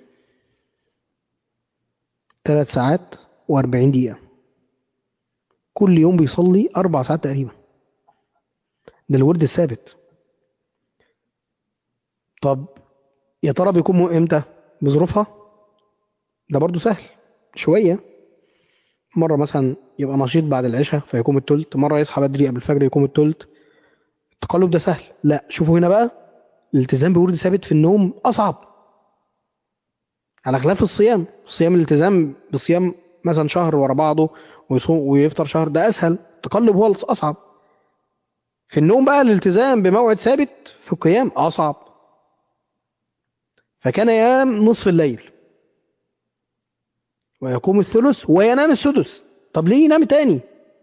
Speaker 1: تلات ساعات و40 دقيقة كل يوم بيصلي أربع ساعات تقريبا ده الورد الثابت طب يا ترى بيكون امتى بظروفها ده برضو سهل شوية مرة مثلا يبقى نشيط بعد العشاء فيقوم التلت مرة يصحى بدري قبل الفجر يقوم التلت التقلب ده سهل لا شوفوا هنا بقى الالتزام بورد ثابت في النوم أصعب على خلاف الصيام الصيام الالتزام بصيام مثلا شهر ورا بعضه ويصوم ويفطر شهر ده أسهل التقلب هو الأصعب في النوم بقى الالتزام بموعد ثابت في القيام أصعب فكان ينام نصف الليل ويقوم الثلث وينام السدس طب ليه ينام تاني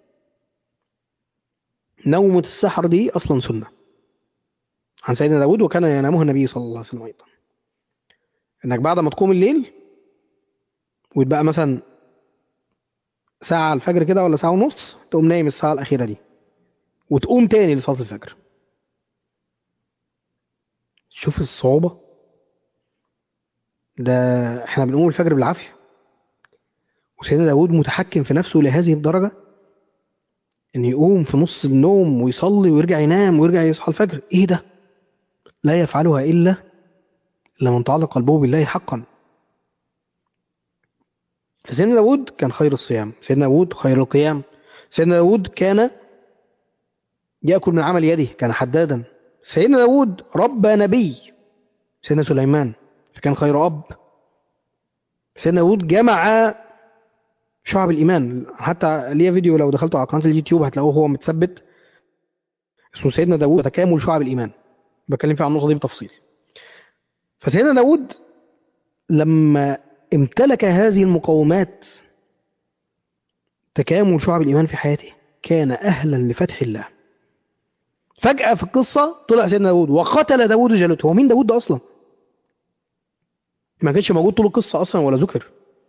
Speaker 1: نومة السحر دي أصلا سنة عن سيدنا داود وكان ينامها النبي صلى الله عليه وسلم أيضا إنك بعد ما تقوم الليل ويتبقى مثلا ساعة على الفجر كده ولا ساعة ونص تقوم نايم الساعة الأخيرة دي وتقوم تاني لصلاة الفجر شوف الصعوبة ده احنا بنقوم الفجر بالعافية وسيدنا داود متحكم في نفسه لهذه الدرجة ان يقوم في نص النوم ويصلي ويرجع ينام ويرجع يصحى الفجر ايه ده لا يفعلها الا لمن تعلق قلبه بالله حقا فسيدنا داود كان خير الصيام سيدنا داود خير القيام سيدنا داود كان يأكل من عمل يده كان حدادا سيدنا داود ربى نبي سيدنا سليمان فكان خير أب سيدنا داود جمع شعب الإيمان حتى ليا فيديو لو دخلتوا على قناة اليوتيوب هتلاقوه هو متثبت اسمه سيدنا داود تكامل شعب الإيمان بتكلم فيه عن النقطة دي بتفصيل فسيدنا داود لما امتلك هذه المقومات تكامل شعب الإيمان في حياته كان أهلا لفتح الله فجأة في القصة طلع سيدنا داود وقتل داود جالوت هو مين داود ده أصلا ما كانش موجود طول القصة أصلا ولا ذكر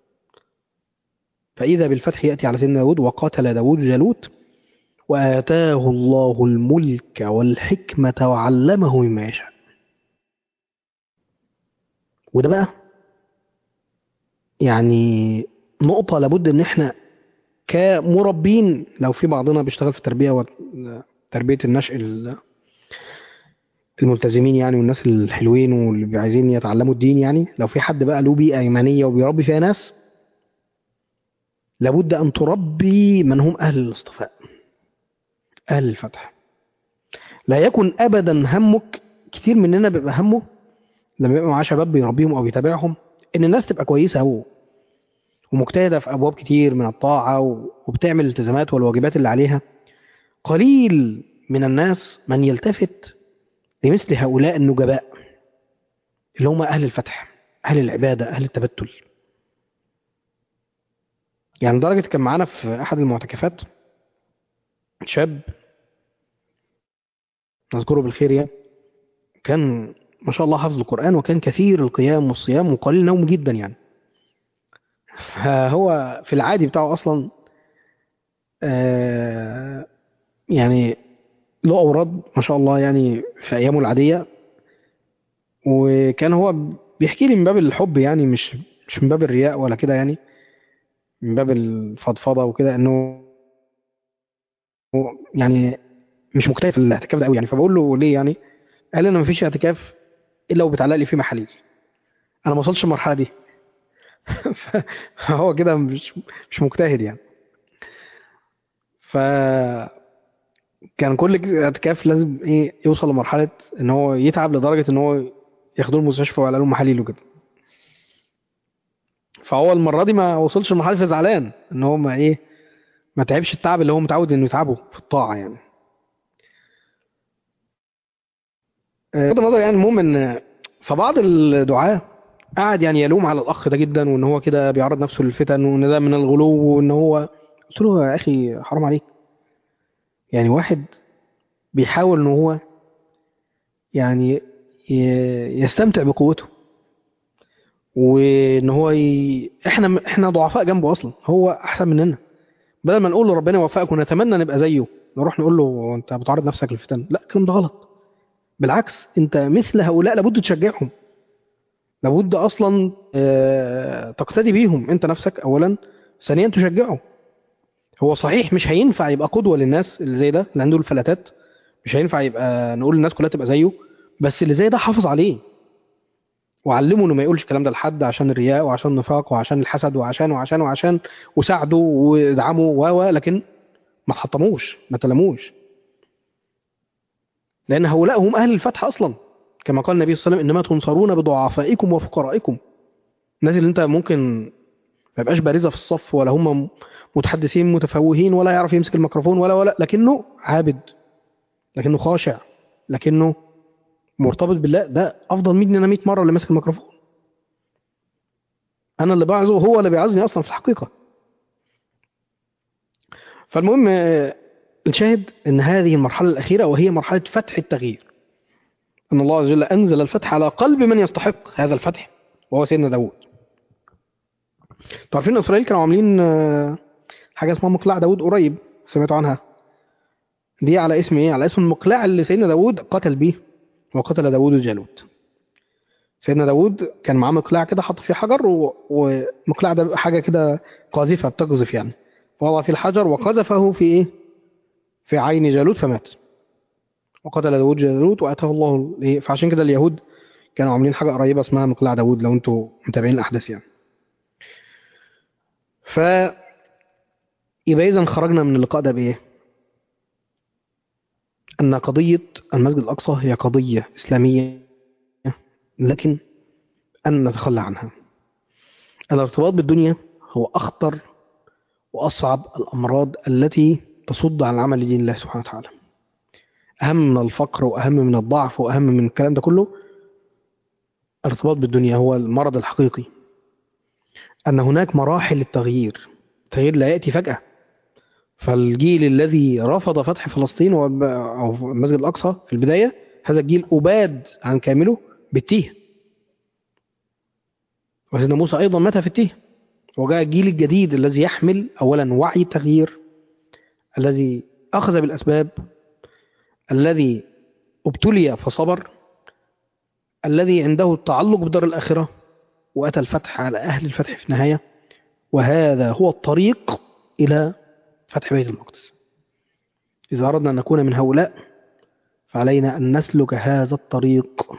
Speaker 1: فإذا بالفتح يأتي على سيدنا داود وقتل داود جالوت وآتاه الله الملك والحكمة وعلمه مما يشاء وده بقى يعني نقطة لابد ان احنا كمربين لو في بعضنا بيشتغل في التربية وتربية النشء ال- الملتزمين يعني والناس الحلوين واللي عايزين يتعلموا الدين يعني لو في حد بقى له بيئة إيمانية وبيربي فيها ناس لابد أن تربي من هم أهل الاصطفاء أهل الفتح لا يكن أبدا همك كتير مننا بيبقى همه لما يبقى معاه شباب بيربيهم أو بيتابعهم إن الناس تبقى كويسة هو ومجتهدة في أبواب كتير من الطاعة و- وبتعمل الالتزامات والواجبات اللي عليها قليل من الناس من يلتفت لمثل هؤلاء النجباء اللي هم أهل الفتح أهل العبادة أهل التبتل يعني لدرجة كان معانا في أحد المعتكفات شاب نذكره بالخير يعني كان ما شاء الله حافظ القرآن وكان كثير القيام والصيام وقليل النوم جدا يعني فهو في العادي بتاعه أصلا آه، يعني له أوراد ما شاء الله يعني في أيامه العادية وكان هو بيحكي لي من باب الحب يعني مش مش من باب الرياء ولا كده يعني من باب الفضفضة وكده إنه يعني مش مكتفي في الاعتكاف ده قوي يعني فبقول له ليه يعني قال لي انا مفيش اعتكاف الا وبتعلق لي فيه محاليل انا ما وصلتش المرحله دي فهو كده مش مش مجتهد يعني ف كان كل اعتكاف لازم ايه يوصل لمرحله ان هو يتعب لدرجه ان هو ياخدوه المستشفى ويعملوا له محاليل وكده فهو المره دي ما وصلش لمرحله فزعلان ان هو ما ايه ما تعبش التعب اللي هو متعود انه يتعبه في الطاعه يعني بغض النظر يعني المهم ان فبعض الدعاة قعد يعني يلوم على الاخ ده جدا وان هو كده بيعرض نفسه للفتن وان ده من الغلو وان هو قلت له يا اخي حرام عليك يعني واحد بيحاول ان هو يعني ي- يستمتع بقوته وان هو ي... احنا احنا ضعفاء جنبه اصلا هو احسن مننا بدل ما نقول له ربنا يوفقك ونتمنى نبقى زيه نروح نقول له انت بتعرض نفسك للفتن لا الكلام ده غلط بالعكس انت مثل هؤلاء لابد تشجعهم لابد اصلا آه، تقتدي بيهم انت نفسك اولا ثانيا تشجعه هو صحيح مش هينفع يبقى قدوه للناس اللي زي ده اللي عنده الفلاتات مش هينفع يبقى نقول للناس كلها تبقى زيه بس اللي زي ده حافظ عليه وعلمه انه ما يقولش الكلام ده لحد عشان الرياء وعشان النفاق وعشان الحسد وعشان وعشان وعشان وساعده وادعمه و و لكن ما تحطموش ما تلموش لان هؤلاء هم اهل الفتح اصلا كما قال النبي صلى الله عليه وسلم انما تنصرون بضعفائكم وفقرائكم الناس اللي انت ممكن ما يبقاش بارزه في الصف ولا هم متحدثين متفوهين ولا يعرف يمسك الميكروفون ولا ولا لكنه عابد لكنه خاشع لكنه مرتبط بالله ده افضل مني انا 100 مره اللي ماسك الميكروفون انا اللي بعظه هو اللي بيعظني اصلا في الحقيقه فالمهم آه، الشاهد ان هذه المرحله الاخيره وهي مرحله فتح التغيير ان الله عز وجل انزل الفتح على قلب من يستحق هذا الفتح وهو سيدنا داود تعرفين اسرائيل كانوا عاملين آه، حاجه اسمها مقلاع داود قريب سمعتوا عنها دي على اسم ايه على اسم المقلاع اللي سيدنا داود قتل بيه وقتل داود جالوت سيدنا داود كان معاه مقلاع كده حط فيه حجر و- ومقلاع ده بيبقى حاجه كده قاذفه بتقذف يعني وضع فيه الحجر وقذفه في ايه في عين جالوت فمات وقتل داود جالوت واتاه الله الايه فعشان كده اليهود كانوا عاملين حاجه قريبه اسمها مقلاع داود لو انتوا متابعين الاحداث يعني ف يبقى اذا خرجنا من اللقاء ده بايه ان قضيه المسجد الاقصى هي قضيه اسلاميه لكن ان نتخلى عنها الارتباط بالدنيا هو اخطر واصعب الامراض التي تصد عن العمل لدين الله سبحانه وتعالى اهم من الفقر واهم من الضعف واهم من الكلام ده كله الارتباط بالدنيا هو المرض الحقيقي ان هناك مراحل للتغيير التغيير لا ياتي فجاه فالجيل الذي رفض فتح فلسطين او المسجد الاقصى في البدايه هذا الجيل اباد عن كامله بالتيه وسيدنا موسى ايضا مات في التيه وجاء الجيل الجديد الذي يحمل اولا وعي التغيير الذي اخذ بالاسباب الذي ابتلي فصبر الذي عنده التعلق بدار الاخره واتى الفتح على اهل الفتح في النهايه وهذا هو الطريق الى فتح بيت المقدس اذا اردنا ان نكون من هؤلاء فعلينا ان نسلك هذا الطريق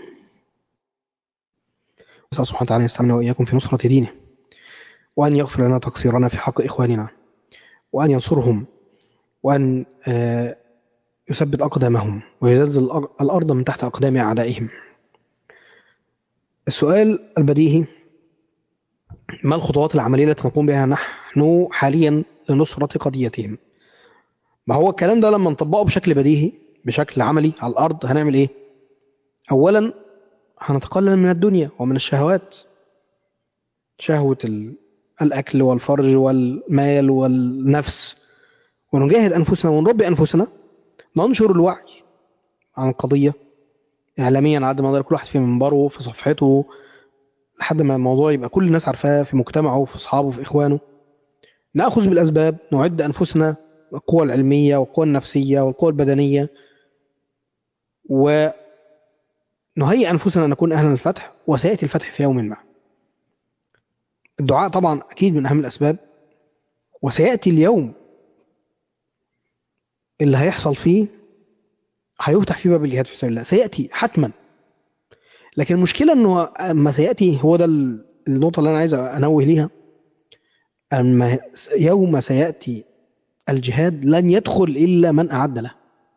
Speaker 1: نسال سبحانه وتعالى يستعملنا واياكم في نصره دينه وأن يغفر لنا تقصيرنا في حق إخواننا وأن ينصرهم وأن يثبت أقدامهم ويزلزل الأرض من تحت أقدام أعدائهم السؤال البديهي ما الخطوات العملية التي نقوم بها نحن حاليا لنصرة قضيتهم ما هو الكلام ده لما نطبقه بشكل بديهي بشكل عملي على الأرض هنعمل إيه أولا هنتقلل من الدنيا ومن الشهوات شهوة الأكل والفرج والمال والنفس ونجاهد أنفسنا ونربي أنفسنا ننشر الوعي عن القضية إعلاميا على قد ما يقدر كل واحد في منبره في صفحته لحد ما الموضوع يبقى كل الناس عارفاه في مجتمعه في أصحابه في إخوانه نأخذ بالأسباب نعد أنفسنا القوى العلمية والقوى النفسية والقوى البدنية ونهيئ أنفسنا أن نكون أهلا الفتح وسيأتي الفتح في يوم ما الدعاء طبعا أكيد من أهم الأسباب وسيأتي اليوم اللي هيحصل فيه هيفتح فيه باب الجهاد في سبيل الله سيأتي حتما لكن المشكلة أنه ما سيأتي هو ده النقطة اللي أنا عايز أنوه ليها أما يوم سيأتي الجهاد لن يدخل إلا من أعد له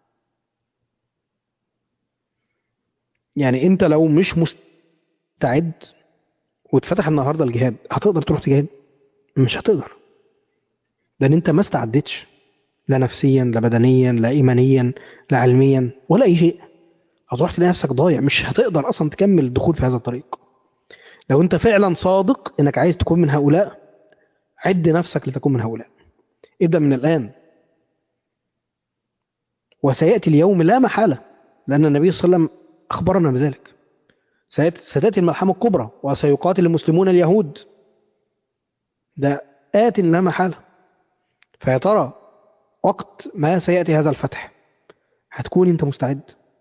Speaker 1: يعني أنت لو مش مستعد واتفتح النهارده الجهاد هتقدر تروح تجاهد مش هتقدر لان انت ما استعدتش لا نفسيا لا بدنيا لا ايمانيا لا علميا ولا اي شيء هتروح تلاقي نفسك ضايع مش هتقدر اصلا تكمل الدخول في هذا الطريق لو انت فعلا صادق انك عايز تكون من هؤلاء عد نفسك لتكون من هؤلاء ابدا من الان وسياتي اليوم لا محاله لان النبي صلى الله عليه وسلم اخبرنا بذلك ستأتي الملحمة الكبرى وسيقاتل المسلمون اليهود ده آت لا محالة فيا ترى وقت ما سيأتي هذا الفتح هتكون انت مستعد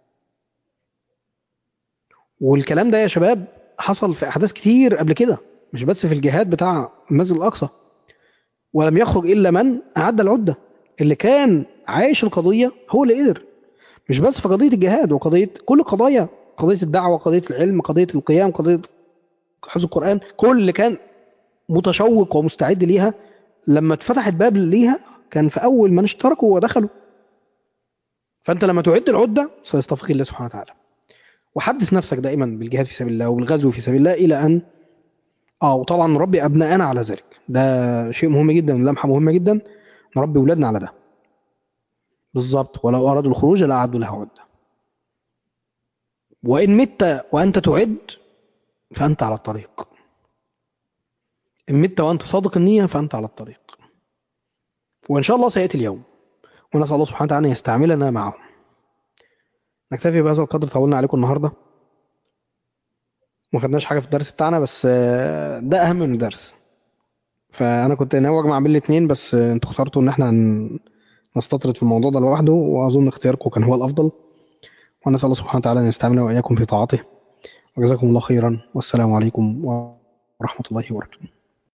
Speaker 1: والكلام ده يا شباب حصل في أحداث كتير قبل كده مش بس في الجهاد بتاع المسجد الأقصى ولم يخرج إلا من أعد العدة اللي كان عايش القضية هو اللي قدر مش بس في قضية الجهاد وقضية كل قضايا قضية الدعوة قضية العلم قضية القيام قضية حفظ القرآن كل اللي كان متشوق ومستعد ليها لما اتفتحت باب ليها كان في أول من اشتركوا ودخلوا فأنت لما تعد العدة سيستفيق الله سبحانه وتعالى وحدث نفسك دائما بالجهاد في سبيل الله وبالغزو في سبيل الله إلى أن اه وطبعا نربي أبناءنا على ذلك ده شيء مهم جدا لمحة مهمة جدا نربي أولادنا على ده بالظبط ولو أرادوا الخروج لأعدوا لها عدة وإن مت وأنت تعد فأنت على الطريق إن مت وأنت صادق النية فأنت على الطريق وإن شاء الله سيأتي اليوم ونسأل الله سبحانه وتعالى أن يستعملنا معه نكتفي بهذا القدر طولنا عليكم النهاردة ما خدناش حاجة في الدرس بتاعنا بس ده أهم من الدرس فأنا كنت ناوي أجمع بين الاتنين بس أنتوا اخترتوا إن احنا نستطرد في الموضوع ده لوحده وأظن اختياركم كان هو الأفضل ونسأل الله سبحانه وتعالى أن يستعملنا وإياكم في طاعته وجزاكم الله خيرا والسلام عليكم ورحمة الله وبركاته